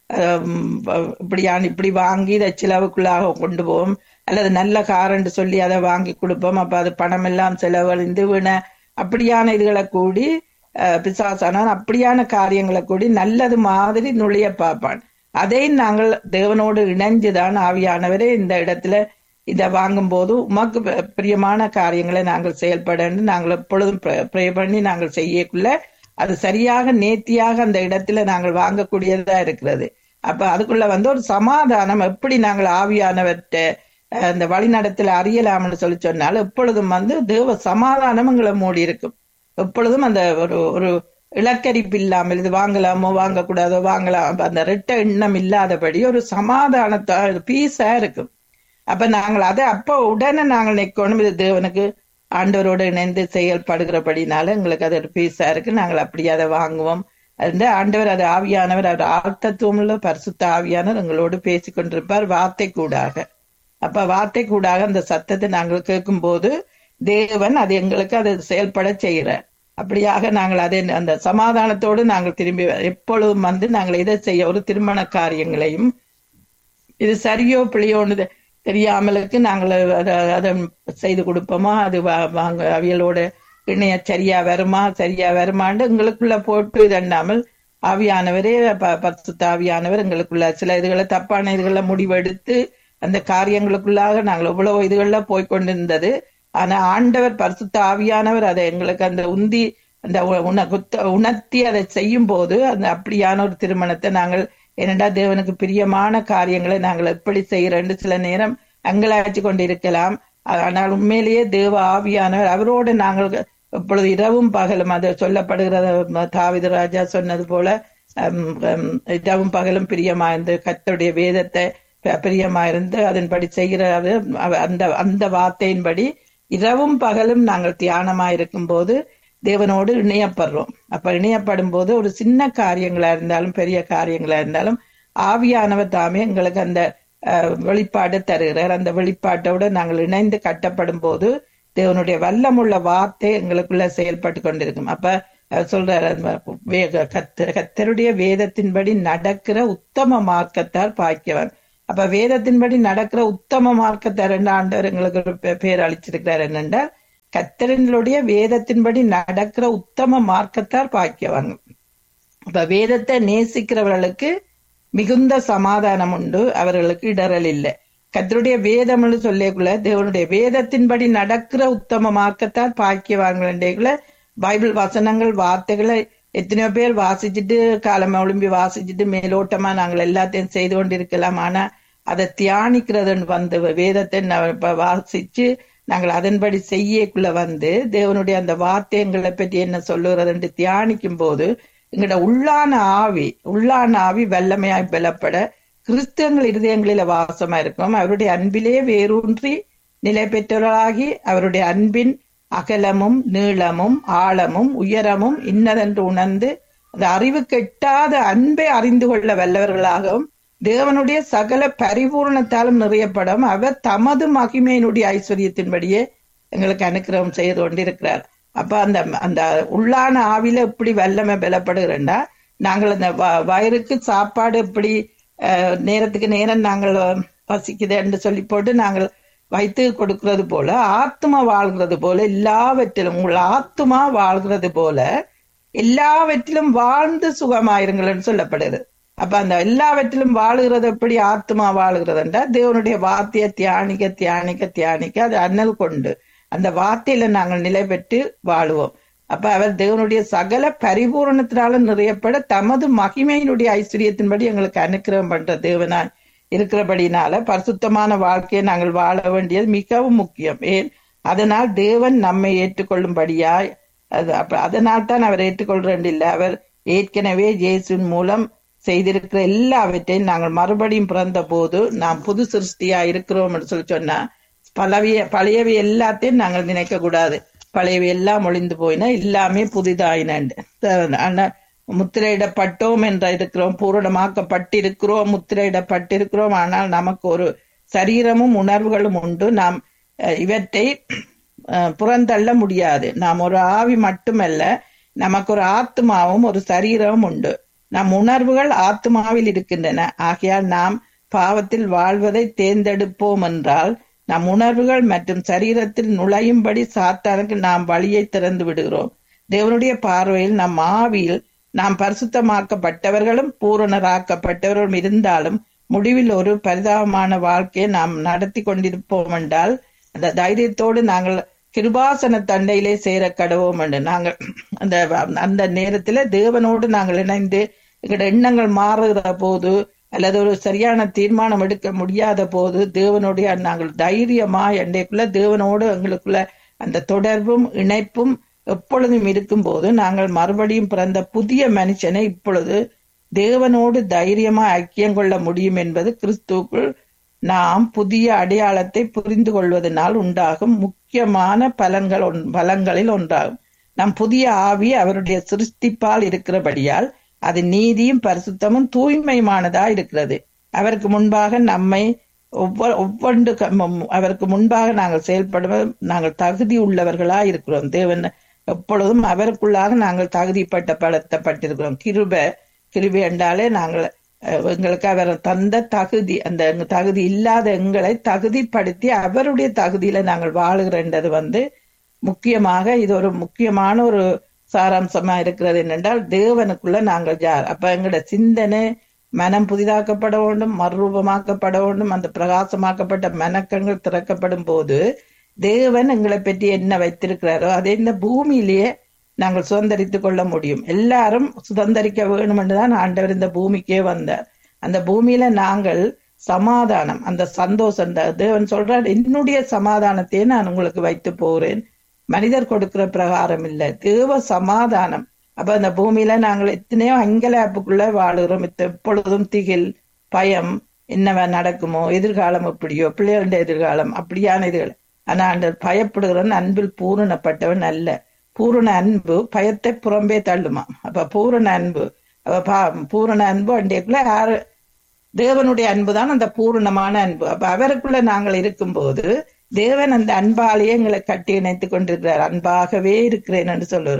இப்படியான் இப்படி வாங்கி இதை சிலவுக்குள்ளாக கொண்டு போவோம் அல்லது நல்ல காரண்டு சொல்லி அதை வாங்கி கொடுப்போம் அப்ப அது பணம் எல்லாம் செலவழிந்து வீண அப்படியான இதுகளை கூடி பிசாசான அப்படியான காரியங்களை கூடி நல்லது மாதிரி நுழைய பார்ப்பான் அதை நாங்கள் தேவனோடு இணைஞ்சுதான் ஆவியானவரே இந்த இடத்துல இதை வாங்கும் போது உமக்கு பிரியமான காரியங்களை நாங்கள் செயல்பட நாங்கள் எப்பொழுதும் ப்ரே பண்ணி நாங்கள் செய்யக்குள்ள அது சரியாக நேர்த்தியாக அந்த இடத்துல நாங்கள் வாங்கக்கூடியதா இருக்கிறது அப்ப அதுக்குள்ள வந்து ஒரு சமாதானம் எப்படி நாங்கள் ஆவியானவர்கிட்ட அந்த வழிநடத்துல அறியலாம்னு சொல்லி சொன்னால் எப்பொழுதும் வந்து தேவ சமாதானம் எங்களை மூடி இருக்கும் எப்பொழுதும் அந்த ஒரு ஒரு இலக்கரிப்பு இல்லாமல் இது வாங்கலாமோ வாங்கக்கூடாதோ வாங்கலாம் அந்த ரெட்ட எண்ணம் இல்லாதபடி ஒரு சமாதானத்தா பீஸா இருக்கும் அப்ப நாங்கள் அதை அப்ப உடனே நாங்கள் நிற்கணும் இது தேவனுக்கு ஆண்டவரோடு இணைந்து செயல்படுகிறபடினால எங்களுக்கு அது ஒரு பீஸா இருக்கு நாங்கள் அப்படி அதை வாங்குவோம் அந்த ஆண்டவர் அது ஆவியானவர் அவர் ஆழ்த்தத்துவம் உள்ள பரிசுத்த ஆவியானவர் எங்களோடு பேசிக் கொண்டிருப்பார் வார்த்தை கூடாக அப்ப வார்த்தை கூடாக அந்த சத்தத்தை நாங்கள் கேட்கும் போது தேவன் அது எங்களுக்கு அதை செயல்பட செய்கிறார் அப்படியாக நாங்கள் அதை அந்த சமாதானத்தோடு நாங்கள் திரும்பி எப்பொழுதும் வந்து நாங்கள் இதை செய்ய ஒரு திருமண காரியங்களையும் இது சரியோ பிழையோன்னு தெரியாமலுக்கு நாங்கள் அதை செய்து கொடுப்போமா அது வாங்க அவியலோட இணைய சரியா வருமா சரியா வருமான்னு எங்களுக்குள்ள போட்டு இதண்டாமல் ஆவியானவரே பரிசுத்த ஆவியானவர் எங்களுக்குள்ள சில இதுகளை தப்பான இதுகளை முடிவெடுத்து அந்த காரியங்களுக்குள்ளாக நாங்கள் எவ்வளவு இதுகள்ல போய்கொண்டிருந்தது ஆனா ஆண்டவர் பரிசுத்த ஆவியானவர் அதை எங்களுக்கு அந்த உந்தி அந்த உண குத்த உணர்த்தி அதை செய்யும் போது அந்த அப்படியான ஒரு திருமணத்தை நாங்கள் என்னடா தேவனுக்கு பிரியமான காரியங்களை நாங்கள் எப்படி செய்யறோன்னு சில நேரம் அங்கலாய்ச்சி கொண்டிருக்கலாம் ஆனால் உண்மையிலேயே தேவ ஆவியானவர் அவரோடு நாங்கள் இப்பொழுது இரவும் பகலும் அது சொல்லப்படுகிற தாவித ராஜா சொன்னது போல இரவும் பகலும் பிரியமாயிருந்து கத்தருடைய வேதத்தை பிரியமாயிருந்து அதன்படி செய்கிற அந்த அந்த வார்த்தையின்படி இரவும் பகலும் நாங்கள் தியானமாயிருக்கும் போது தேவனோடு இணையப்படுறோம் அப்ப இணையப்படும் போது ஒரு சின்ன காரியங்களா இருந்தாலும் பெரிய காரியங்களா இருந்தாலும் ஆவியானவர் தாமே எங்களுக்கு அந்த வெளிப்பாடு தருகிறார் அந்த வெளிப்பாட்டோட நாங்கள் இணைந்து கட்டப்படும் போது தேவனுடைய வல்லமுள்ள வார்த்தை எங்களுக்குள்ள செயல்பட்டு கொண்டிருக்கும் அப்ப அவர் சொல்றாரு அந்த வே- கத்த- கத்தருடைய வேதத்தின்படி நடக்கிற உத்தம மார்க்கத்தார் பாக்கியவன் அப்ப வேதத்தின்படி நடக்கிற உத்தம மார்க்கத்தார் என்ற ஆண்டவர் எங்களுக்கு ஒரு பே- பேர் அளிச்சிருக்கிறார் என்னென்றால் கத்தரினுடைய வேதத்தின்படி நடக்கிற உத்தம மார்க்கத்தார் பாக்கியவாங்க அப்ப வேதத்தை நேசிக்கிறவர்களுக்கு மிகுந்த சமாதானம் உண்டு அவர்களுக்கு இடரல் இல்லை கத்தருடைய வேதம்னு சொல்லிக்குள்ள தேவனுடைய வேதத்தின்படி நடக்கிற உத்தம மார்க்கத்தார் பாக்கியவாங்கக்குள்ள பைபிள் வசனங்கள் வார்த்தைகளை எத்தனையோ பேர் வாசிச்சுட்டு காலமை ஒளிம்பி வாசிச்சுட்டு மேலோட்டமா நாங்கள் எல்லாத்தையும் செய்து கொண்டிருக்கலாம் ஆனா அதை தியானிக்கிறதுன்னு வந்து வேதத்தை ந- இப்ப வாசிச்சு நாங்கள் அதன்படி செய்யக்குள்ள வந்து தேவனுடைய அந்த வார்த்தைகளை பற்றி என்ன சொல்லுகிறதுன்னு தியானிக்கும் போது எங்களோட உள்ளான ஆவி உள்ளான ஆவி வல்லமையாய் பலப்பட கிறிஸ்தவங்கள் இருதயங்களில வாசமா இருக்கும் அவருடைய அன்பிலே வேரூன்றி நிலை பெற்றவர்களாகி அவருடைய அன்பின் அகலமும் நீளமும் ஆழமும் உயரமும் இன்னதென்று உணர்ந்து அந்த அறிவு கெட்டாத அன்பை அறிந்து கொள்ள வல்லவர்களாகவும் தேவனுடைய சகல பரிபூரணத்தாலும் நிறையப்படும் அவர் தமது மகிமையினுடைய ஐஸ்வர்யத்தின்படியே எங்களுக்கு அனுக்கிரகம் செய்து கொண்டிருக்கிறார் அப்ப அந்த அந்த உள்ளான ஆவில எப்படி வல்லமை பலப்படுகிறண்டா நாங்கள் அந்த வ- வயிறுக்கு சாப்பாடு எப்படி அஹ், நேரத்துக்கு நேரம் நாங்கள் பசிக்குது என்று சொல்லி போட்டு நாங்கள் வைத்து கொடுக்கிறது போல ஆத்மா வாழ்கிறது போல எல்லாவற்றிலும் உங்கள் ஆத்மா வாழ்கிறது போல எல்லாவற்றிலும் வாழ்ந்து சுகமாயிருங்கள்னு சொல்லப்படுது அப்ப அந்த எல்லாவற்றிலும் வாழுகிறது எப்படி ஆத்மா வாழுகிறதுன்றா தேவனுடைய வார்த்தையை தியானிக்க தியானிக்க தியானிக்க அது அண்ணல் கொண்டு அந்த வார்த்தையில நாங்கள் நிலை பெற்று வாழுவோம் அப்ப அவர் தேவனுடைய சகல பரிபூரணத்தினால நிறையப்பட தமது மகிமையினுடைய ஐஸ்வர்யத்தின்படி எங்களுக்கு அனுக்கிரகம் பண்ற தேவனாய் இருக்கிறபடினால பரிசுத்தமான வாழ்க்கையை நாங்கள் வாழ வேண்டியது மிகவும் முக்கியம் ஏன் அதனால் தேவன் நம்மை ஏற்றுக்கொள்ளும்படியாய் அது அப்ப அதனால் தான் அவர் ஏற்றுக்கொள்றேன் இல்லை அவர் ஏற்கனவே இயேசுவின் மூலம் செய்திருக்கிற எல்லாவற்றையும் நாங்கள் மறுபடியும் பிறந்த போது நாம் புது சிருஷ்டியா இருக்கிறோம் என்று சொல்லி சொன்னா பழவிய பழையவை எல்லாத்தையும் நாங்கள் நினைக்க கூடாது பழையவை எல்லாம் ஒளிந்து போயின எல்லாமே புதிதாயினண்டு ஆனா முத்திரையிடப்பட்டோம் என்ற இருக்கிறோம் பூரணமாக்கப்பட்டிருக்கிறோம் முத்திரையிடப்பட்டிருக்கிறோம் ஆனால் நமக்கு ஒரு சரீரமும் உணர்வுகளும் உண்டு நாம் அஹ், இவற்றை அஹ், புறந்தள்ள முடியாது நாம் ஒரு ஆவி மட்டுமல்ல நமக்கு ஒரு ஆத்மாவும் ஒரு சரீரமும் உண்டு நம் உணர்வுகள் ஆத்மாவில் இருக்கின்றன ஆகையால் நாம் பாவத்தில் வாழ்வதை தேர்ந்தெடுப்போம் என்றால் நம் உணர்வுகள் மற்றும் சரீரத்தில் நுழையும்படி சாத்தானுக்கு நாம் வழியை திறந்து விடுகிறோம் தேவனுடைய பார்வையில் நம் ஆவியில் நாம் பரிசுத்தமாக்கப்பட்டவர்களும் பூரணராக்கப்பட்டவர்களும் இருந்தாலும் முடிவில் ஒரு பரிதாபமான வாழ்க்கையை நாம் நடத்தி கொண்டிருப்போம் என்றால் அந்த தைரியத்தோடு நாங்கள் கிருபாசன தண்டையிலே சேர கடவோம் என்று நாங்கள் அந்த அந்த நேரத்துல தேவனோடு நாங்கள் இணைந்து எங்களோட எண்ணங்கள் மாறுகிற போது அல்லது ஒரு சரியான தீர்மானம் எடுக்க முடியாத போது தேவனுடைய நாங்கள் தைரியமா எண்டைக்குள்ள தேவனோடு எங்களுக்குள்ள அந்த தொடர்பும் இணைப்பும் எப்பொழுதும் இருக்கும்போது நாங்கள் மறுபடியும் பிறந்த புதிய மனுஷனை இப்பொழுது தேவனோடு தைரியமா ஐக்கியம் கொள்ள முடியும் என்பது கிறிஸ்துவுக்குள் நாம் புதிய அடையாளத்தை புரிந்து கொள்வதனால் உண்டாகும் முக்கியமான பலன்கள் ஒன்- பலன்களில் ஒன்றாகும் நம் புதிய ஆவி அவருடைய சிருஷ்டிப்பால் இருக்கிறபடியால் அது நீதியும் பரிசுத்தமும் தூய்மையுமானதா இருக்கிறது அவருக்கு முன்பாக நம்மை ஒவ்வொரு ஒவ்வொன்று க- ம- அவருக்கு முன்பாக நாங்கள் செயல்படுவ நாங்கள் தகுதி உள்ளவர்களா இருக்கிறோம் தேவன் எப்பொழுதும் அவருக்குள்ளாக நாங்கள் தகுதிப்பட்ட படுத்தப்பட்டிருக்கிறோம் கிருப கிருபை என்றாலே நாங்கள் அஹ், எங்களுக்கு அவர் தந்த தகுதி அந்த எங்க தகுதி இல்லாத எங்களை தகுதிப்படுத்தி அவருடைய தகுதியில நாங்கள் வாழுகிறன்றது வந்து முக்கியமாக இது ஒரு முக்கியமான ஒரு சாராம்சமா இருக்கிறது என்னென்றால் தேவனுக்குள்ள நாங்கள் யார் அப்ப எங்களோட சிந்தனை மனம் புதிதாக்கப்பட வேண்டும் மறுரூபமாக்கப்பட வேண்டும் அந்த பிரகாசமாக்கப்பட்ட மனக்கண்கள் திறக்கப்படும் போது தேவன் எங்களை பற்றி என்ன வைத்திருக்கிறாரோ அதை இந்த பூமியிலேயே நாங்கள் சுதந்திரித்துக் கொள்ள முடியும் எல்லாரும் சுதந்திரிக்க வேணும் என்றுதான் ஆண்டவர் இந்த பூமிக்கே வந்தார் அந்த பூமியில நாங்கள் சமாதானம் அந்த சந்தோஷம் தான் தேவன் சொல்றார் என்னுடைய சமாதானத்தையே நான் உங்களுக்கு வைத்து போகிறேன் மனிதர் கொடுக்கிற பிரகாரம் இல்ல தேவ சமாதானம் அப்ப அந்த பூமியில நாங்கள் எத்தனையோ அங்கலாப்புக்குள்ள வாழுகிறோம் இத்த- எப்பொழுதும் திகில் பயம் என்ன நடக்குமோ எதிர்காலம் எப்படியோ பிள்ளைகளுடைய எதிர்காலம் அப்படியான இதுகள் ஆனா அந்த பயப்படுகிறவன் அன்பில் பூரணப்பட்டவன் அல்ல பூரண அன்பு பயத்தை புறம்பே தள்ளுமா அப்ப பூரண அன்பு அப்ப பா- பூரண அன்பு அண்டைக்குள்ள யாரு தேவனுடைய அன்புதான் அந்த பூரணமான அன்பு அப்ப அவருக்குள்ள நாங்கள் இருக்கும்போது தேவன் அந்த அன்பாலேயே எங்களை கட்டி இணைத்துக் கொண்டிருக்கிறார் அன்பாகவே இருக்கிறேன் என்று சொல்லுகிறார்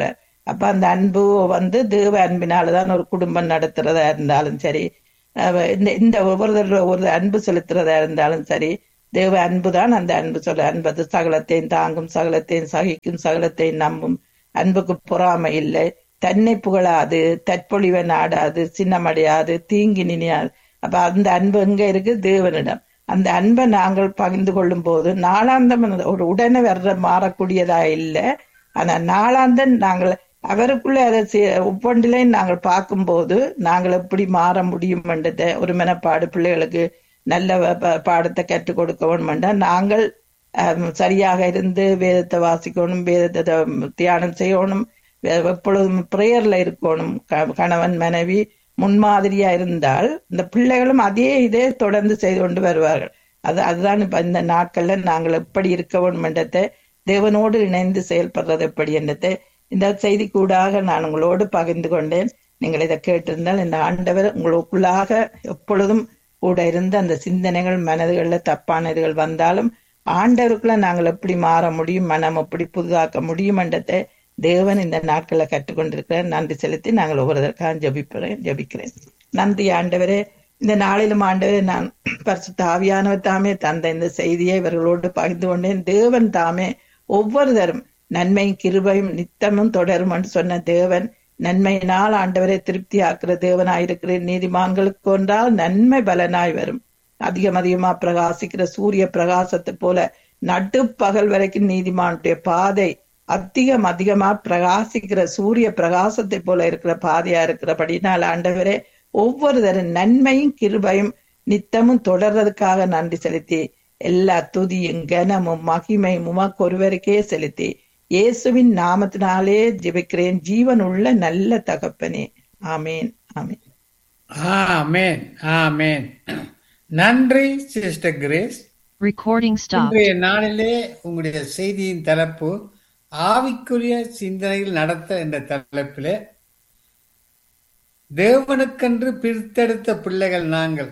அப்ப அந்த அன்பு வந்து தேவ அன்பினாலதான் ஒரு குடும்பம் நடத்துறதா இருந்தாலும் சரி அவ- இந்த இந்த ஒவ்வொரு ஒரு அன்பு செலுத்துறதா இருந்தாலும் சரி தேவ அன்புதான் அந்த அன்பு சொல்ல அன்பது சகலத்தையும் தாங்கும் சகலத்தையும் சகிக்கும் சகலத்தையும் நம்பும் அன்புக்கு பொறாமை இல்லை தன்னை புகழாது தற்பொழிவை நாடாது சின்னமடையாது தீங்கி நினையாது அப்ப அந்த அன்பு எங்க இருக்கு தேவனிடம் அந்த அன்பை நாங்கள் பகிர்ந்து கொள்ளும் போது நாளாந்தம் அந்த ஒரு உடனே வர்ற மாறக்கூடியதா இல்லை ஆனா நாளாந்தம் நாங்கள் அவருக்குள்ள அதை செ- ஒவ்வொன்றிலையும் நாங்கள் பார்க்கும்போது நாங்கள் எப்படி மாற முடியும் என்றதை ஒரு மெனப்பாடு பிள்ளைகளுக்கு நல்ல வ- ப- பாடத்தை கற்றுக் கொடுக்க வேண்டுமெண்டா நாங்கள் அஹ், சரியாக இருந்து வேதத்தை வாசிக்கணும் வேதத்தை த- தியானம் செய்யணும் வே- எப்பொழுதும் பிரேயர்ல இருக்கணும் க- கணவன் மனைவி முன்மாதிரியா இருந்தால் இந்த பிள்ளைகளும் அதே இதே தொடர்ந்து செய்து கொண்டு வருவார்கள் அது அதுதான் இப்ப இந்த நாட்கள்ல நாங்கள் எப்படி இருக்க வேண்டும் என்றதை தேவனோடு இணைந்து செயல்படுறது எப்படி என்றதை இந்த செய்தி கூடாக நான் உங்களோடு பகிர்ந்து கொண்டேன் நீங்கள் இதை கேட்டிருந்தால் இந்த ஆண்டவர் உங்களுக்குள்ளாக எப்பொழுதும் கூட இருந்து அந்த சிந்தனைகள் மனதுகளில் தப்பான இதுகள் வந்தாலும் ஆண்டவருக்குள்ள நாங்கள் எப்படி மாற முடியும் மனம் எப்படி புதுதாக்க முடியும் என்றதை தேவன் இந்த நாட்களை கற்றுக்கொண்டிருக்கிறார் நன்றி செலுத்தி நாங்கள் ஒவ்வொருதற்காக ஜபிக்கிறேன் ஜபிக்கிறேன் நன்றி ஆண்டவரே இந்த நாளிலும் ஆண்டவரே நான் பரிசுத்த ஆவியானவர் தாமே தந்த இந்த செய்தியை இவர்களோடு பகிர்ந்து கொண்டேன் தேவன் தாமே ஒவ்வொருதரும் நன்மையும் கிருபையும் நித்தமும் தொடரும் என்று சொன்ன தேவன் நன்மையினால் ஆண்டவரை திருப்தி ஆக்குற தேவனாயிருக்கிறேன் நீதிமான்களுக்கு ஒன்றால் நன்மை பலனாய் வரும் அதிகம் அதிகமா பிரகாசிக்கிற சூரிய பிரகாசத்தை போல நடுப்பகல் வரைக்கும் நீதிமானுடைய பாதை அதிகம் அதிகமா பிரகாசிக்கிற சூரிய பிரகாசத்தை போல இருக்கிற பாதையா இருக்கிறபடினால் ஆண்டவரே ஒவ்வொருத்தரும் நன்மையும் கிருபையும் நித்தமும் தொடர்றதுக்காக நன்றி செலுத்தி எல்லா துதியும் கனமும் மகிமையும் உமக்கு ஒருவருக்கே செலுத்தி இயேசுவின் நாமத்தினாலே ஜெபிக்கிறேன் ஜீவன் உள்ள நல்ல தகப்பனே ஆமேன் ஆமேன் ஆமென் ஆமென் நன்றி சிஸ்டர் கிரேஸ் Recording stopped. இன்றைய நாளிலே உங்களுடைய செய்தியின் தலைப்பு ஆவிக்குரிய சிந்தனையில் நடத்த என்ற தலைப்பிலே தேவனுக்கென்று பிரித்தெடுத்த பிள்ளைகள் நாங்கள்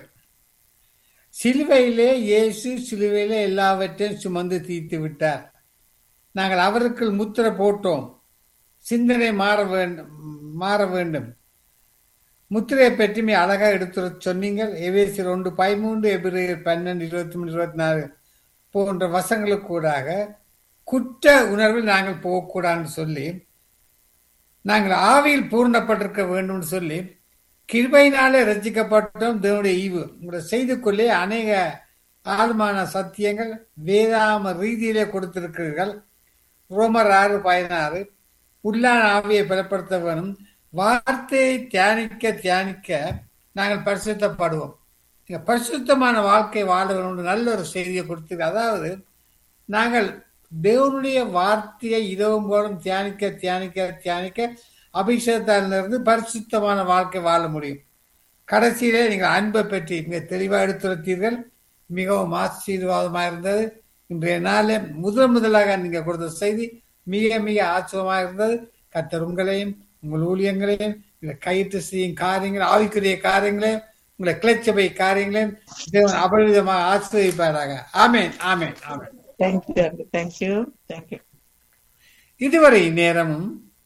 சிலுவையிலே இயேசு சிலுவையிலே எல்லாவற்றையும் சுமந்து தீர்த்து விட்டார் நாங்கள் அவருக்குள் முத்திரை போட்டோம் சிந்தனை மாற வேண்டும் மாற வேண்டும் முத்திரையை பற்றி மிக அழகா எடுத்து சொன்னீங்க எவேசியர் ஒன்று பதிமூன்று எபிரேயர் பன்னெண்டு இருபத்தி மூணு இருபத்தி நாலு போன்ற வசங்களுக்கு கூடாக குற்ற உணர்வில் நாங்கள் போகக்கூடாதுன்னு சொல்லி நாங்கள் ஆவியில் பூர்ணப்பட்டிருக்க வேண்டும்னு சொல்லி கிருபையினாலே ரசிக்கப்பட்டோம் தேவனுடைய ஈவு உங்களுடைய செய்திக்குள்ளே அநேக ஆழ்மான சத்தியங்கள் வேதாம ரீதியிலே கொடுத்திருக்கிறீர்கள் ரோமர் ஆறு பதினாறு உள்ளான ஆவியை பலப்படுத்த வேணும் வார்த்தையை தியானிக்க தியானிக்க நாங்கள் பரிசுத்தப்படுவோம் நீங்க பரிசுத்தமான வாழ்க்கை வாழ வேண்டும் நல்ல ஒரு செய்தியை கொடுத்து அதாவது நாங்கள் தேவனுடைய வார்த்தையை இரவும் போலும் தியானிக்க தியானிக்க தியானிக்க அபிஷேகத்திலிருந்து பரிசுத்தமான வாழ்க்கை வாழ முடியும் கடைசியிலே நீங்கள் அன்பை பற்றி மிக தெளிவாக எடுத்துரைத்தீர்கள் மிகவும் ஆசீர்வாதமாக இருந்தது இன்றைய நாளே முதல் முதலாக நீங்க கொடுத்த செய்தி மிக மிக ஆச்சரியமாக இருந்தது கத்தர் உங்களையும் உங்கள் ஊழியங்களையும் இந்த கயிற்று செய்யும் காரியங்கள் ஆவிக்குரிய காரியங்களையும் உங்களை கிளச்சபை காரியங்களையும் தேவன் அபரிதமாக ஆசிரியப்பாராக ஆமேன் ஆமேன் ஆமேன் தேங்க்யூ தேங்க்யூ தேங்க்யூ இதுவரை நேரமும்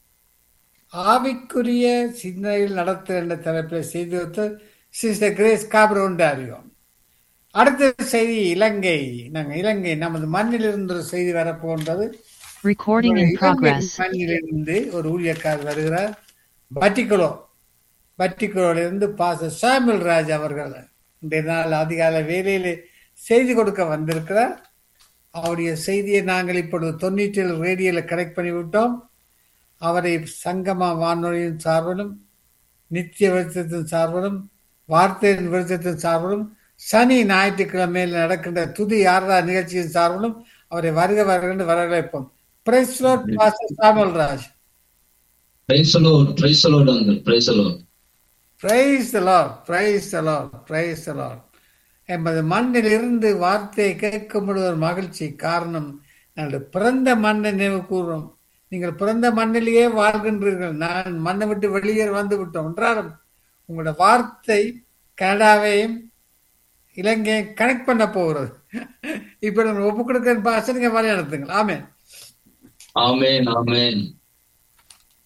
ஆவிக்குரிய சிந்தனையில் நடத்த என்ற தலைப்பில் செய்து வைத்த சிஸ்டர் கிரேஸ் காப்ரோண்டாரியோ அடுத்த செய்தி இலங்கை நாங்க இலங்கை நமது மண்ணிலிருந்து ஒரு செய்தி வரப்போன்றது Recording in இலங்கை progress. மண்ணிலிருந்து ஒரு ஊழியக்காரர் வருகிறார் பட்டிக்குளோ பட்டிக்குளோலிருந்து பாச சாமுel ராஜ் அவர்கள் இன்றைய நாள் அதிகாலை வேலையிலே செய்தி கொடுக்க வந்திருக்கிறார் அவருடைய செய்தியை நாங்கள் இப்பொழுது தொண்ணூற்றி ஏழு ரேடியோல கனெக்ட் பண்ணிவிட்டோம் அவரை சங்கமா வானொலியின் சார்பிலும் நித்திய வெளிச்சத்தின் சார்பிலும் வார்த்தையின் வெளிச்சத்தின் சார்பிலும் சனி ஞாயிற்றுக்கிழமையில் நடக்கின்ற துதி ஆரதா நிகழ்ச்சியின் சார்பிலும் அவரை வருக வருகின்ற வரவேற்போம் praise lord pastor Samuel Raj Praise the Lord, praise the Lord, uncle, praise the Lord. Praise lord praise lord praise lord எமது மண்ணில் இருந்து வார்த்தையை கேட்கும் பொழுது ஒரு மகிழ்ச்சி காரணம் நாங்கள் பிறந்த மண்ணை நினைவு கூறுறோம் நீங்கள் பிறந்த மண்ணிலேயே வாழ்கின்றீர்கள் நான் மண்ணை விட்டு வெளியே வந்து விட்டோம் என்றாலும் உங்களோட வார்த்தை கனடாவையும் இலங்கையும் கனெக்ட் பண்ண போகிறது இப்ப நம்ம ஒப்பு கொடுக்கிற பாச நீங்க வழி நடத்துங்கள் ஆமே Amen, amen.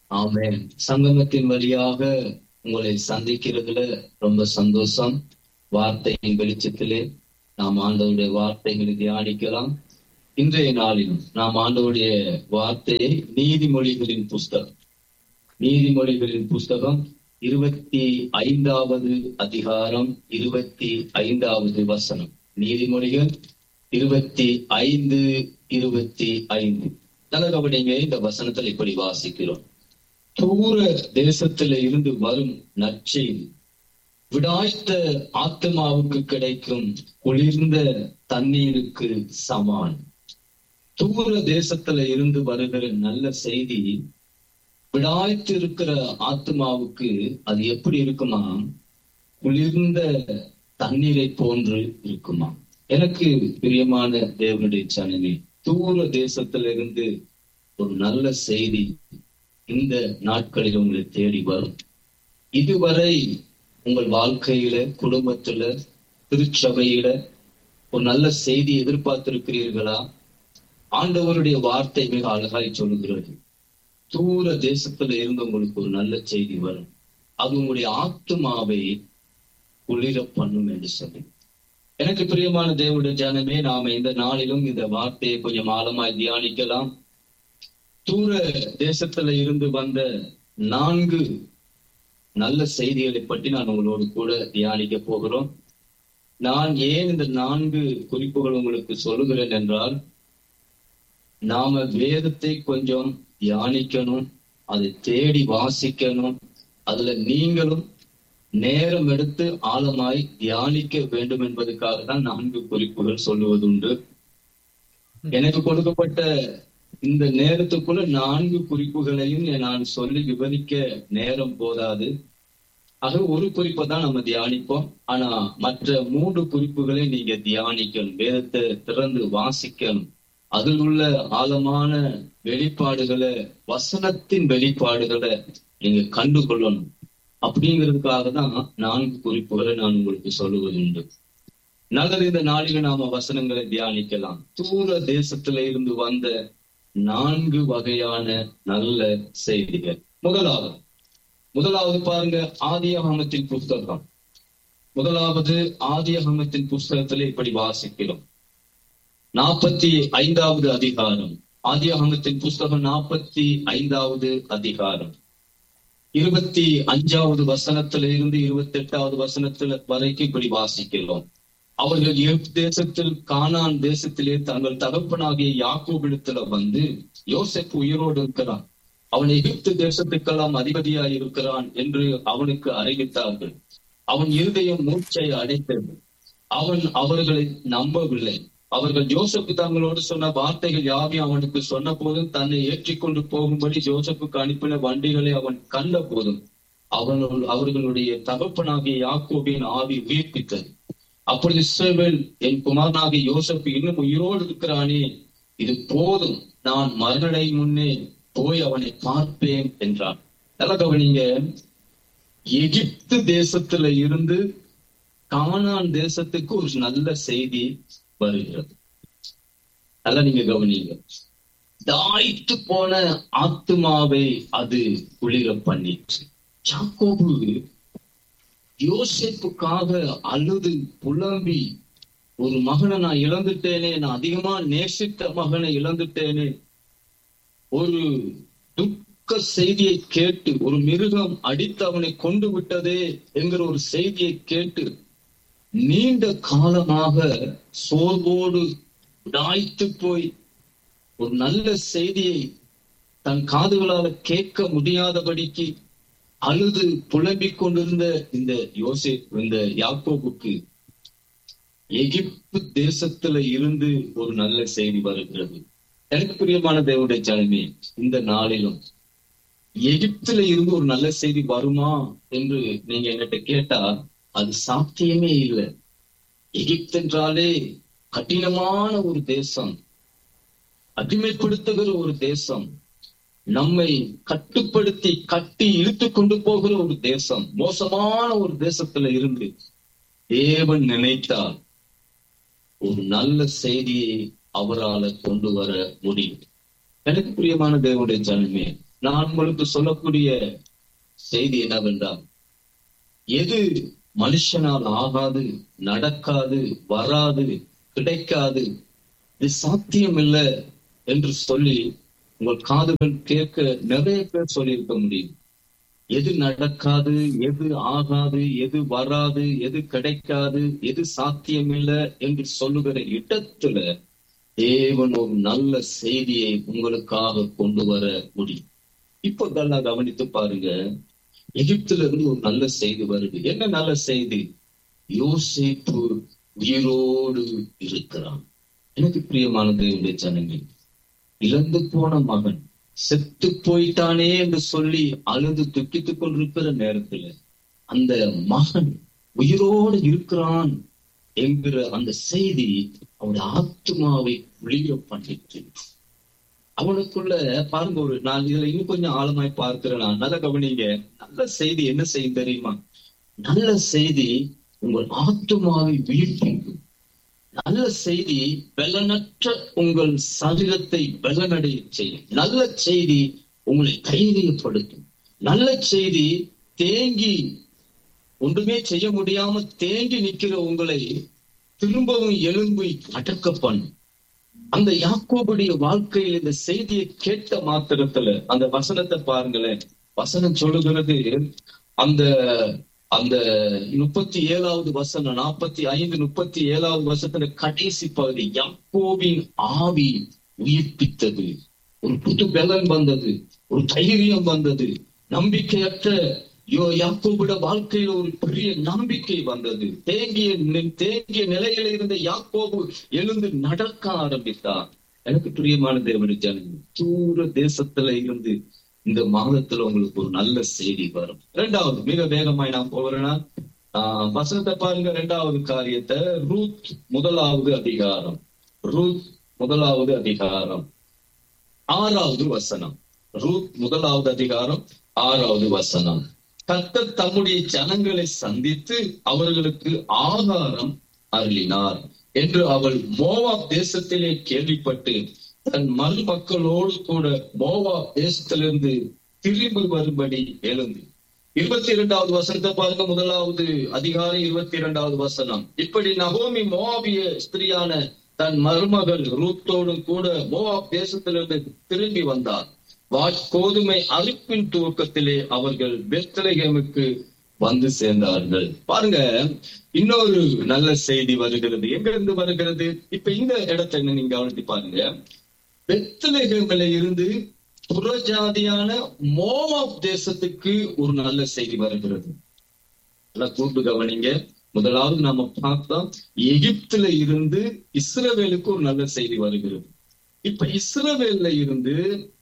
ஆமென் சங்கமத்தின் வழியாக உங்களை சந்திக்கிறதுல ரொம்ப சந்தோஷம் வார்த்தையின் வெளிச்சத்திலே நாம் ஆண்டவருடைய வார்த்தைகளை தியானிக்கலாம் இன்றைய நாளிலும் நாம் ஆண்டவருடைய வார்த்தையை நீதிமொழிகளின் புஸ்தகம் நீதிமொழிகளின் புஸ்தகம் இருபத்தி ஐந்தாவது அதிகாரம் இருபத்தி ஐந்தாவது வசனம் நீதிமொழிகள் இருபத்தி ஐந்து இருபத்தி ஐந்து நல்ல கவனிங்க இந்த வசனத்தில் இப்படி வாசிக்கிறோம் தூர தேசத்தில இருந்து வரும் நற்செய்தி விடாய்த்த ஆத்மாவுக்கு கிடைக்கும் குளிர்ந்த தண்ணீருக்கு சமான் தூர தேசத்துல இருந்து வருகிற நல்ல செய்தி விடாய்த்து இருக்கிற ஆத்மாவுக்கு அது எப்படி இருக்குமா குளிர்ந்த தண்ணீரை போன்று இருக்குமா எனக்கு பிரியமான தேவனுடைய சனமே தூர தேசத்துல இருந்து ஒரு நல்ல செய்தி இந்த நாட்களில் உங்களை தேடி வரும் இதுவரை உங்கள் வாழ்க்கையில குடும்பத்துல திருச்சபையில ஒரு நல்ல செய்தி எதிர்பார்த்திருக்கிறீர்களா ஆண்டவருடைய வார்த்தை மிக அழகாய் சொல்லுகிறது தூர தேசத்துல இருந்து உங்களுக்கு ஒரு நல்ல செய்தி வரும் அது உங்களுடைய ஆத்மாவை குளிர பண்ணும் என்று சொல்லி எனக்கு பிரியமான தேவனுடைய ஜனமே நாம இந்த நாளிலும் இந்த வார்த்தையை கொஞ்சம் ஆழமாய் தியானிக்கலாம் தூர தேசத்துல இருந்து வந்த நான்கு நல்ல செய்திகளை பற்றி நான் உங்களோடு கூட தியானிக்க போகிறோம் நான் ஏன் இந்த நான்கு குறிப்புகள் உங்களுக்கு சொல்லுகிறேன் என்றால் நாம வேதத்தை கொஞ்சம் தியானிக்கணும் அதை தேடி வாசிக்கணும் அதுல நீங்களும் நேரம் எடுத்து ஆழமாய் தியானிக்க வேண்டும் என்பதற்காக தான் நான்கு குறிப்புகள் சொல்லுவதுண்டு எனக்கு கொடுக்கப்பட்ட இந்த நேரத்துக்குள்ள நான்கு குறிப்புகளையும் நான் சொல்லி விவரிக்க நேரம் போதாது ஆக ஒரு குறிப்பை தான் நம்ம தியானிப்போம் ஆனா மற்ற மூன்று குறிப்புகளை நீங்க தியானிக்கணும் வேதத்தை திறந்து வாசிக்கணும் அதில் உள்ள ஆழமான வெளிப்பாடுகளை வசனத்தின் வெளிப்பாடுகளை நீங்க கண்டுகொள்ளணும் அப்படிங்கிறதுக்காக தான் நான்கு குறிப்புகளை நான் உங்களுக்கு சொல்லுவதுண்டு நல்லது இந்த நாளில நாம வசனங்களை தியானிக்கலாம் தூர தேசத்துல இருந்து வந்த நான்கு வகையான நல்ல செய்திகள் முதலாவது முதலாவது பாருங்க ஆதியாகமத்தின் புஸ்தகம் முதலாவது ஆதியாகமத்தின் புஸ்தகத்திலே இப்படி வாசிக்கிறோம் நாற்பத்தி ஐந்தாவது அதிகாரம் ஆதியாகமத்தின் புஸ்தகம் நாற்பத்தி ஐந்தாவது அதிகாரம் இருபத்தி அஞ்சாவது வசனத்துல இருந்து இருபத்தி எட்டாவது வசனத்துல வரைக்கும் இப்படி வாசிக்கிறோம் அவர்கள் எகிப்து தேசத்தில் கானான் தேசத்திலே தங்கள் தகப்பனாகிய யாக்கோபிடத்துல வந்து யோசெப் உயிரோடு இருக்கிறான் அவன் எகிப்து தேசத்துக்கெல்லாம் அதிபதியாய் இருக்கிறான் என்று அவனுக்கு அறிவித்தார்கள் அவன் இருதயம் மூச்சை அடைத்தது அவன் அவர்களை நம்பவில்லை அவர்கள் ஜோசப்பு தங்களோடு சொன்ன வார்த்தைகள் யாவையும் அவனுக்கு சொன்ன போதும் தன்னை ஏற்றிக்கொண்டு போகும்படி ஜோசப்புக்கு அனுப்பின வண்டிகளை அவன் கண்ட போதும் அவன் அவர்களுடைய தகப்பனாகிய யாக்கோபின் ஆவி உயிர்ப்பித்தது அப்பொழுது இஸ்ரவேல் என் குமாரனாகிய யோசப்பு இன்னும் உயிரோடு இருக்கிறானே இது போதும் நான் மரணடை முன்னே போய் அவனை பார்ப்பேன் என்றான் நல்ல கவனிங்க எகிப்து தேசத்துல இருந்து கானான் தேசத்துக்கு ஒரு நல்ல செய்தி வருகிறது நல்லா நீங்க கவனிங்க தாய்த்து போன ஆத்மாவை அது குளிர பண்ணிச்சு யாக்கோபு யோசிப்புக்காக அழுது புலம்பி ஒரு மகனை நான் இழந்துட்டேனே நான் அதிகமா நேசித்த மகனை இழந்துட்டேனே ஒரு துக்க செய்தியை கேட்டு ஒரு மிருகம் அடித்து அவனை கொண்டு விட்டதே என்கிற ஒரு செய்தியை கேட்டு நீண்ட காலமாக சோர்வோடு உடாய்த்து போய் ஒரு நல்ல செய்தியை தன் காதுகளால கேட்க முடியாதபடிக்கு அழுது புலம்பிக் கொண்டிருந்த இந்த யோசே இந்த யாக்கோபுக்கு எகிப்து தேசத்துல இருந்து ஒரு நல்ல செய்தி வருகிறது எனக்கு பிரியமான தேவனுடைய ஜனமே இந்த நாளிலும் எகிப்துல இருந்து ஒரு நல்ல செய்தி வருமா என்று நீங்க என்கிட்ட கேட்டா அது சாத்தியமே இல்லை எகிப்து என்றாலே கடினமான ஒரு தேசம் அடிமைப்படுத்துகிற ஒரு தேசம் நம்மை கட்டுப்படுத்தி கட்டி இழுத்து கொண்டு போகிற ஒரு தேசம் மோசமான ஒரு தேசத்துல இருந்து தேவன் நினைத்தால் ஒரு நல்ல செய்தியை அவரால கொண்டு வர முடியும் எனக்கு பிரியமான தேவனுடைய ஜனமே நான் உங்களுக்கு சொல்லக்கூடிய செய்தி என்னவென்றால் எது மனுஷனால் ஆகாது நடக்காது வராது கிடைக்காது இது சாத்தியம் இல்லை என்று சொல்லி உங்கள் காதுகள் கேட்க நிறைய பேர் சொல்லியிருக்க முடியும் எது நடக்காது எது ஆகாது எது வராது எது கிடைக்காது எது சாத்தியமில்லை என்று சொல்லுகிற இடத்துல தேவன் ஒரு நல்ல செய்தியை உங்களுக்காக கொண்டு வர முடியும் இப்போ நல்லா கவனித்து பாருங்க எகிப்துல இருந்து ஒரு நல்ல செய்தி வருது என்ன நல்ல செய்தி யோசிப்பு உயிரோடு இருக்கிறான் எனக்கு பிரியமான தேவனுடைய ஜனங்கள் இழந்து போன மகன் செத்து போயிட்டானே என்று சொல்லி அழுது துக்கித்துக் கொண்டிருக்கிற நேரத்துல அந்த மகன் உயிரோடு இருக்கிறான் என்கிற அந்த செய்தி அவனுடைய ஆத்மாவை ஒளிர பண்ணிட்டு அவனுக்குள்ள பாருங்க ஒரு நான் இதுல இன்னும் கொஞ்சம் ஆழமாய் பார்க்கிறேன் நான் நல்லா கவனிங்க நல்ல செய்தி என்ன செய்யும் தெரியுமா நல்ல செய்தி உங்கள் ஆத்மாவை உயிர்ப்பிக்கும் நல்ல செய்தி பலனற்ற உங்கள் சரீரத்தை பலனடைய செய்யும் நல்ல செய்தி உங்களை தைரியப்படுத்தும் நல்ல செய்தி தேங்கி ஒன்றுமே செய்ய முடியாம தேங்கி நிக்கிற உங்களை திரும்பவும் எழும்பி அடக்க பண்ணும் அந்த யாக்கோபுடைய வாழ்க்கையில் இந்த செய்தியை கேட்ட மாத்திரத்துல அந்த வசனத்தை பாருங்களேன் வசனம் சொல்லுகிறது அந்த அந்த முப்பத்தி ஏழாவது வசனம் நாற்பத்தி ஐந்து முப்பத்தி ஏழாவது வசத்துல கடைசி பகுதி யாக்கோவின் ஆவி உயிர்ப்பித்தது ஒரு புது பலன் வந்தது ஒரு தைரியம் வந்தது நம்பிக்கையற்ற யோ யாக்கோபுட வாழ்க்கையில ஒரு பெரிய நம்பிக்கை வந்தது தேங்கிய நி- தேங்கிய நிலையில இருந்த யாக்கோபு எழுந்து நடக்க ஆரம்பித்தார் எனக்கு பிரியமான தேவனுடைய ஜனங்கள் தூர தேசத்துல இருந்து இந்த மாதத்துல உங்களுக்கு ஒரு நல்ல செய்தி வரும் இரண்டாவது மிக வேகமாய் நான் போகிறேன்னா ஆஹ் வசனத்தை பாருங்க இரண்டாவது காரியத்தை ரூத் முதலாவது அதிகாரம் ரூத் முதலாவது அதிகாரம் ஆறாவது வசனம் ரூத் முதலாவது அதிகாரம் ஆறாவது வசனம் கர்த்தர் தம்முடைய ஜனங்களை சந்தித்து அவர்களுக்கு ஆகாரம் அருளினார் என்று அவள் மோவாப் தேசத்திலே கேள்விப்பட்டு தன் மருமக்களோடு கூட மோவாப் தேசத்திலிருந்து திரும்பி வரும்படி எழுந்து இருபத்தி இரண்டாவது வசனத்தை பாருங்க முதலாவது அதிகாரம் இருபத்தி இரண்டாவது வசனம் இப்படி நகோமி மோவாபிய ஸ்திரியான தன் மருமகள் ரூத்தோடும் கூட மோவாப் தேசத்திலிருந்து திரும்பி வந்தார் வாட் கோதுமை அறுப்பின் துவக்கத்திலே அவர்கள் பெத்லகேமுக்கு வந்து சேர்ந்தார்கள் பாருங்க இன்னொரு நல்ல செய்தி வருகிறது எங்க இருந்து வருகிறது இப்ப இந்த இடத்தை நீங்க கவனித்து பாருங்க பெத்லகேமில இருந்து புறஜாதியான மோவாப் தேசத்துக்கு ஒரு நல்ல செய்தி வருகிறது நல்லா கூட்டு கவனிங்க முதலாவது நாம பார்த்தோம் எகிப்துல இருந்து இஸ்ரவேலுக்கு ஒரு நல்ல செய்தி வருகிறது இப்ப இஸ்ரவேல்ல இருந்து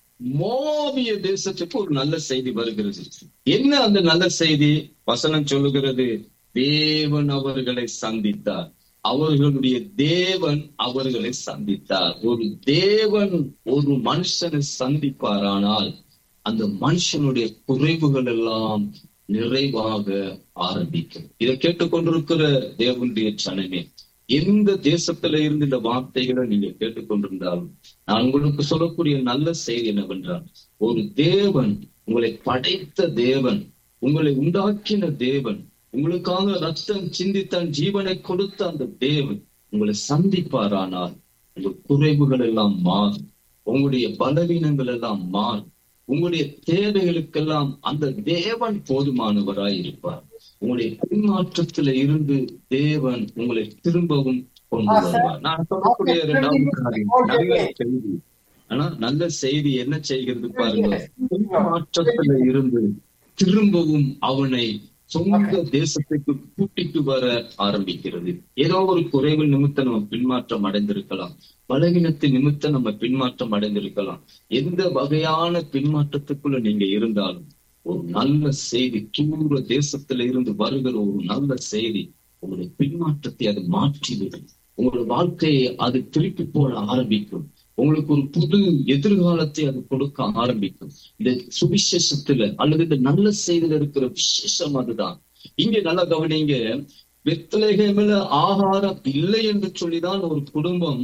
மோவாபிய தேசத்துக்கு ஒரு நல்ல செய்தி வருகிறது என்ன அந்த நல்ல செய்தி வசனம் சொல்லுகிறது தேவன் அவர்களை சந்தித்தார் அவர்களுடைய தேவன் அவர்களை சந்தித்தார் ஒரு தேவன் ஒரு மனுஷனை சந்திப்பாரானால் அந்த மனுஷனுடைய குறைவுகள் எல்லாம் நிறைவாக ஆரம்பிக்கும் இதை கேட்டுக்கொண்டிருக்கிற தேவனுடைய சனமே எந்த தேசத்துல இருந்து இந்த வார்த்தைகளை நீங்க கேட்டுக்கொண்டிருந்தாலும் நான் உங்களுக்கு சொல்லக்கூடிய நல்ல செய்தி என்னவென்றால் ஒரு தேவன் உங்களை படைத்த தேவன் உங்களை உண்டாக்கின தேவன் உங்களுக்காக ரத்தம் சிந்தி தன் ஜீவனை கொடுத்த அந்த தேவன் உங்களை சந்திப்பாரானால் உங்கள் குறைவுகள் எல்லாம் மாறும் உங்களுடைய பலவீனங்கள் எல்லாம் மாறும் உங்களுடைய தேவைகளுக்கெல்லாம் அந்த தேவன் போதுமானவராய் இருப்பார் உங்களுடைய பின்மாற்றத்துல இருந்து தேவன் உங்களை திரும்பவும் கொண்டு வருவார் நான் சொல்லக்கூடிய இரண்டாவது காரியம் நல்ல செய்தி ஆனா நல்ல செய்தி என்ன செய்கிறது பாருங்க பின்மாற்றத்துல இருந்து திரும்பவும் அவனை சொந்த தேசத்துக்கு கூட்டிட்டு வர ஆரம்பிக்கிறது ஏதோ ஒரு குறைவு நிமித்தம் நம்ம பின்மாற்றம் அடைந்திருக்கலாம் பலவீனத்தின் நிமித்தம் நம்ம பின்மாற்றம் அடைந்திருக்கலாம் எந்த வகையான பின்மாற்றத்துக்குள்ள நீங்க இருந்தாலும் ஒரு நல்ல செய்தி தூர தேசத்துல இருந்து வருகிற ஒரு நல்ல செய்தி உங்களுடைய பின்மாற்றத்தை அது மாற்றிவிடும் உங்களோட வாழ்க்கையை அது திருப்பி போட ஆரம்பிக்கும் உங்களுக்கு ஒரு புது எதிர்காலத்தை அது கொடுக்க ஆரம்பிக்கும் இந்த சுவிசேஷத்துல அல்லது இந்த நல்ல செய்தியில இருக்கிற விசேஷம் அதுதான் இங்க நல்லா கவனிங்க வெத்தலைகமில ஆகாரம் இல்லை என்று சொல்லிதான் ஒரு குடும்பம்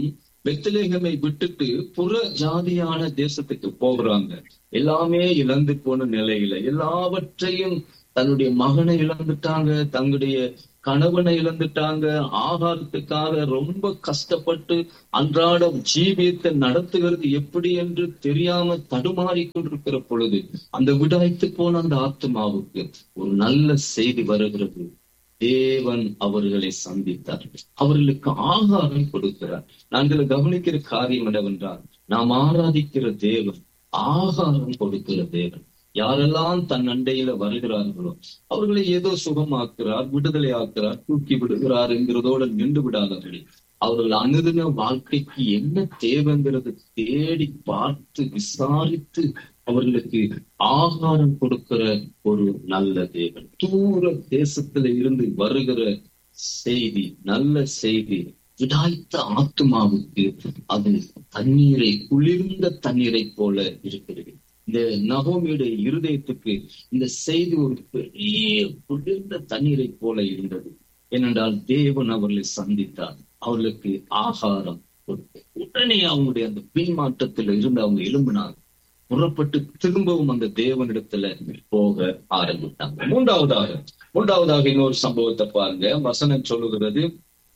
பெத்லேகமை விட்டுட்டு புற ஜாதியான தேசத்துக்கு போகிறாங்க எல்லாமே இழந்து போன நிலையில எல்லாவற்றையும் தன்னுடைய மகனை இழந்துட்டாங்க தங்களுடைய கணவனை இழந்துட்டாங்க ஆகாரத்துக்காக ரொம்ப கஷ்டப்பட்டு அன்றாடம் ஜீவியத்தை நடத்துகிறது எப்படி என்று தெரியாம தடுமாறி கொண்டிருக்கிற பொழுது அந்த விடாய்த்து போன அந்த ஆத்மாவுக்கு ஒரு நல்ல செய்தி வருகிறது தேவன் அவர்களை சந்தித்தார் அவர்களுக்கு ஆகாரம் கொடுக்கிறார் நாங்கள் கவனிக்கிற காரியம் என்னவென்றால் நாம் ஆராதிக்கிற தேவன் ஆகாரம் கொடுக்கிற தேவன் யாரெல்லாம் தன் அண்டையில வருகிறார்களோ அவர்களை ஏதோ சுகமாக்குறார் விடுதலை ஆக்குறார் தூக்கி விடுகிறார் என்கிறதோடு நின்று விடாதபடி அவர்கள் அனுதின வாழ்க்கைக்கு என்ன தேவைங்கிறது தேடி பார்த்து விசாரித்து அவர்களுக்கு ஆகாரம் கொடுக்கிற ஒரு நல்ல தேவன் தூர தேசத்துல இருந்து வருகிற செய்தி நல்ல செய்தி விடாய்த்த ஆத்மாவுக்கு அது தண்ணீரை குளிர்ந்த தண்ணீரை போல இருக்கிறது இந்த நகோமியுடைய இருதயத்துக்கு இந்த செய்தி ஒரு பெரிய குளிர்ந்த தண்ணீரை போல இருந்தது ஏனென்றால் தேவன் அவர்களை சந்தித்தார் அவர்களுக்கு ஆகாரம் கொடுத்தார். உடனே அவங்களுடைய அந்த பின்மாற்றத்தில் இருந்து அவங்க எழும்பினாங்க புறப்பட்டு திரும்பவும் அந்த தேவனிடத்துல போக ஆரம்பித்தாங்க மூன்றாவதாக மூன்றாவதாக இன்னொரு சம்பவத்தை பாருங்க வசனம் சொல்லுகிறது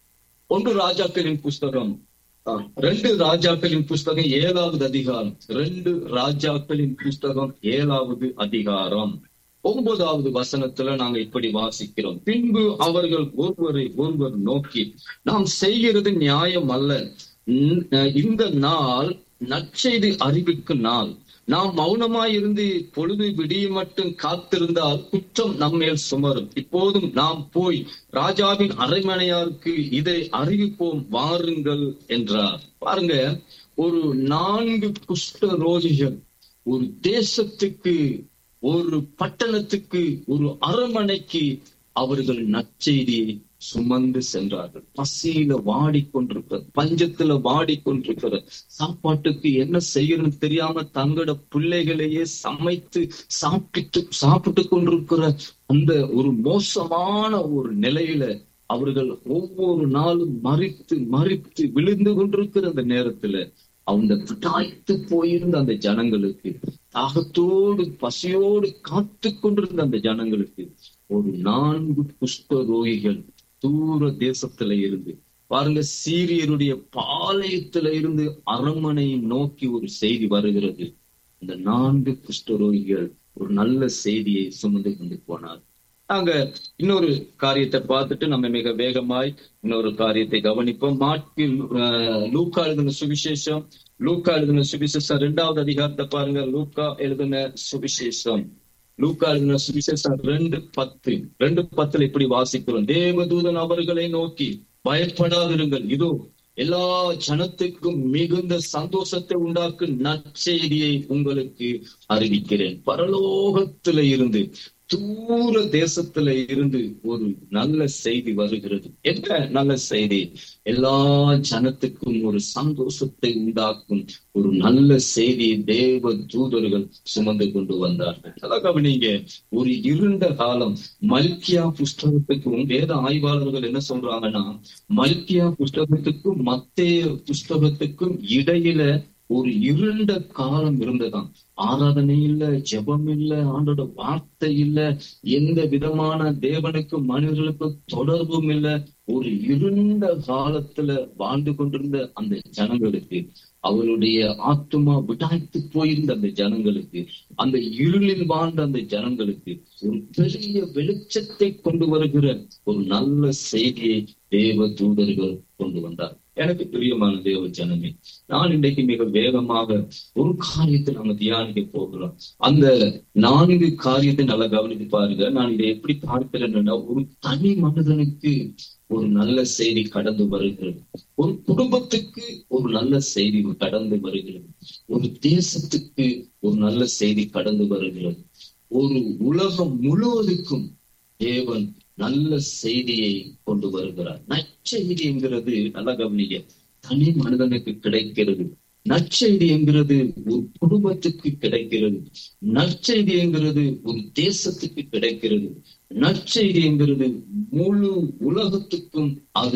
ஒன்று ராஜாக்களின் புஸ்தகம் ஆ, ரெண்டு ராஜாக்களின் புஸ்தகம் ஏழாவது அதிகாரம் ரெண்டு ராஜாக்களின் புஸ்தகம் ஏழாவது அதிகாரம் ஒன்பதாவது வசனத்துல நாங்க இப்படி வாசிக்கிறோம் பின்பு அவர்கள் ஒருவரை ஒருவர் நோக்கி நாம் செய்கிறது நியாயம் அல்ல உம், அஹ், இந்த நாள் நற்செய்தி அறிவிக்கும் நாள் நாம் மௌனமாய் இருந்து பொழுது விடிய மட்டும் காத்திருந்தால் குற்றம் நம்மேல் சுமரும் இப்போதும் நாம் போய் ராஜாவின் அரண்மனையாருக்கு இதை அறிவிப்போம் வாருங்கள் என்றார் பாருங்க ஒரு நான்கு குஷ்ட ரோகிகள் ஒரு தேசத்துக்கு ஒரு பட்டணத்துக்கு ஒரு அரண்மனைக்கு அவர்கள் நற்செய்தியை சுமந்து சென்றார்கள் பசியில வாடிக்கொண்டிருக்கிற பஞ்சத்துல வாடிக்கொண்டிருக்கிற சாப்பாட்டுக்கு என்ன செய்யணும்னு தெரியாம தங்களோட பிள்ளைகளையே சமைத்து சாப்பிட்டு சாப்பிட்டு கொண்டிருக்கிற அந்த ஒரு மோசமான ஒரு நிலையில அவர்கள் ஒவ்வொரு நாளும் மறித்து மறித்து விழுந்து கொண்டிருக்கிற அந்த நேரத்துல அவங்க விடாய்த்து போயிருந்த அந்த ஜனங்களுக்கு தாகத்தோடு பசியோடு காத்து கொண்டிருந்த அந்த ஜனங்களுக்கு ஒரு நான்கு புஷ்ப ரோகிகள் தூர தேசத்துல இருந்து பாருங்க சீரியருடைய பாளையத்துல இருந்து அரண்மனையை நோக்கி ஒரு செய்தி வருகிறது இந்த நான்கு குஷ்டரோகிகள் ஒரு நல்ல செய்தியை சுமந்து கொண்டு போனார் நாங்க இன்னொரு காரியத்தை பார்த்துட்டு நம்ம மிக வேகமாய் இன்னொரு காரியத்தை கவனிப்போம் மாட்கில் லூக்கா எழுதின சுவிசேஷம் லூக்கா எழுதின சுவிசேஷம் இரண்டாவது அதிகாரத்தை பாருங்க லூக்கா எழுதின சுவிசேஷம் லூக்கா எழுதின சுவிசேஷம் ரெண்டு பத்து ரெண்டு பத்துல இப்படி வாசிக்கிறோம் தேவதூதன் அவர்களை நோக்கி பயப்படாதிருங்கள் இதோ எல்லா ஜனத்துக்கும் மிகுந்த சந்தோஷத்தை உண்டாக்கும் நற்செய்தியை உங்களுக்கு அறிவிக்கிறேன் பரலோகத்துல இருந்து தூர தேசத்துல இருந்து ஒரு நல்ல செய்தி வருகிறது என்ன நல்ல செய்தி எல்லா ஜனத்துக்கும் ஒரு சந்தோஷத்தை உண்டாக்கும் ஒரு நல்ல செய்தியை தேவ தூதர்கள் சுமந்து கொண்டு வந்தார்கள் அதான் கவனிங்க ஒரு இருண்ட காலம் மல்கியா புஸ்தகத்துக்கும் வேத ஆய்வாளர்கள் என்ன சொல்றாங்கன்னா மல்கியா புஸ்தகத்துக்கும் மத்தேய புஸ்தகத்துக்கும் இடையில ஒரு இருண்ட காலம் இருந்ததாம் ஆராதனை இல்ல ஜெபம் இல்ல ஆண்டோட வார்த்தை இல்ல எந்த விதமான தேவனுக்கும் மனிதர்களுக்கும் தொடர்பும் இல்ல ஒரு இருண்ட காலத்துல வாழ்ந்து கொண்டிருந்த அந்த ஜனங்களுக்கு அவருடைய ஆத்மா விடாய்த்து போயிருந்த அந்த ஜனங்களுக்கு அந்த இருளில் வாழ்ந்த அந்த ஜனங்களுக்கு ஒரு பெரிய வெளிச்சத்தை கொண்டு வருகிற ஒரு நல்ல செய்தியை தேவ தூதர்கள் கொண்டு வந்தார் எனக்கு பிரியமான தேவ ஜனமே நான் இன்றைக்கு மிக வேகமாக ஒரு காரியத்தை நம்ம தியானிக்க போகிறோம் அந்த நான்கு காரியத்தை நல்லா கவனித்து பாருங்க நான் இதை எப்படி பார்க்கிறேன்னா ஒரு தனி மனிதனுக்கு ஒரு நல்ல செய்தி கடந்து வருகிறது ஒரு குடும்பத்துக்கு ஒரு நல்ல செய்தி கடந்து வருகிறது ஒரு தேசத்துக்கு ஒரு நல்ல செய்தி கடந்து வருகிறது ஒரு உலகம் முழுவதுக்கும் தேவன் நல்ல செய்தியை கொண்டு வருகிறார் நற்செய்தி என்கிறது நல்லா கவனிங்க தனி மனிதனுக்கு கிடைக்கிறது நற்செய்தி என்கிறது ஒரு குடும்பத்துக்கு கிடைக்கிறது நற்செய்தி என்கிறது ஒரு தேசத்துக்கு கிடைக்கிறது நற்செய்தி என்கிறது முழு உலகத்துக்கும் அது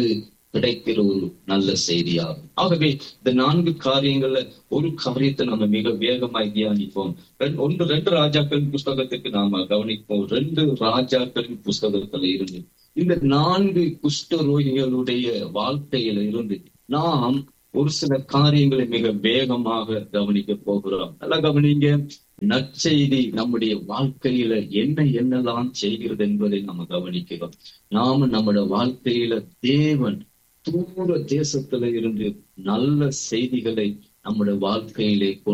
கிடைக்கிற ஒரு நல்ல செய்தியாகும் ஆகவே இந்த நான்கு காரியங்கள்ல ஒரு காரியத்தை நம்ம மிக வேகமாய் தியானிப்போம் ரெண்டு- ஒன்று ரெண்டு ராஜாக்களின் புஸ்தகத்துக்கு நாம கவனிப்போம் ரெண்டு ராஜாக்களின் புஸ்தகத்துல இருந்து இந்த நான்கு குஷ்டரோகிகளுடைய வாழ்க்கையில இருந்து நாம் ஒரு சில காரியங்களை மிக வேகமாக கவனிக்க போகிறோம் நல்லா கவனிங்க நற்செய்தி நம்முடைய வாழ்க்கையில என்ன என்னெல்லாம் செய்கிறது என்பதை நம்ம கவனிக்கிறோம் நாம நம்முடைய வாழ்க்கையில தேவன் தூர தேசத்துல இருந்து நல்ல செய்திகளை நம்முடைய வாழ்க்கையிலே கொண்டு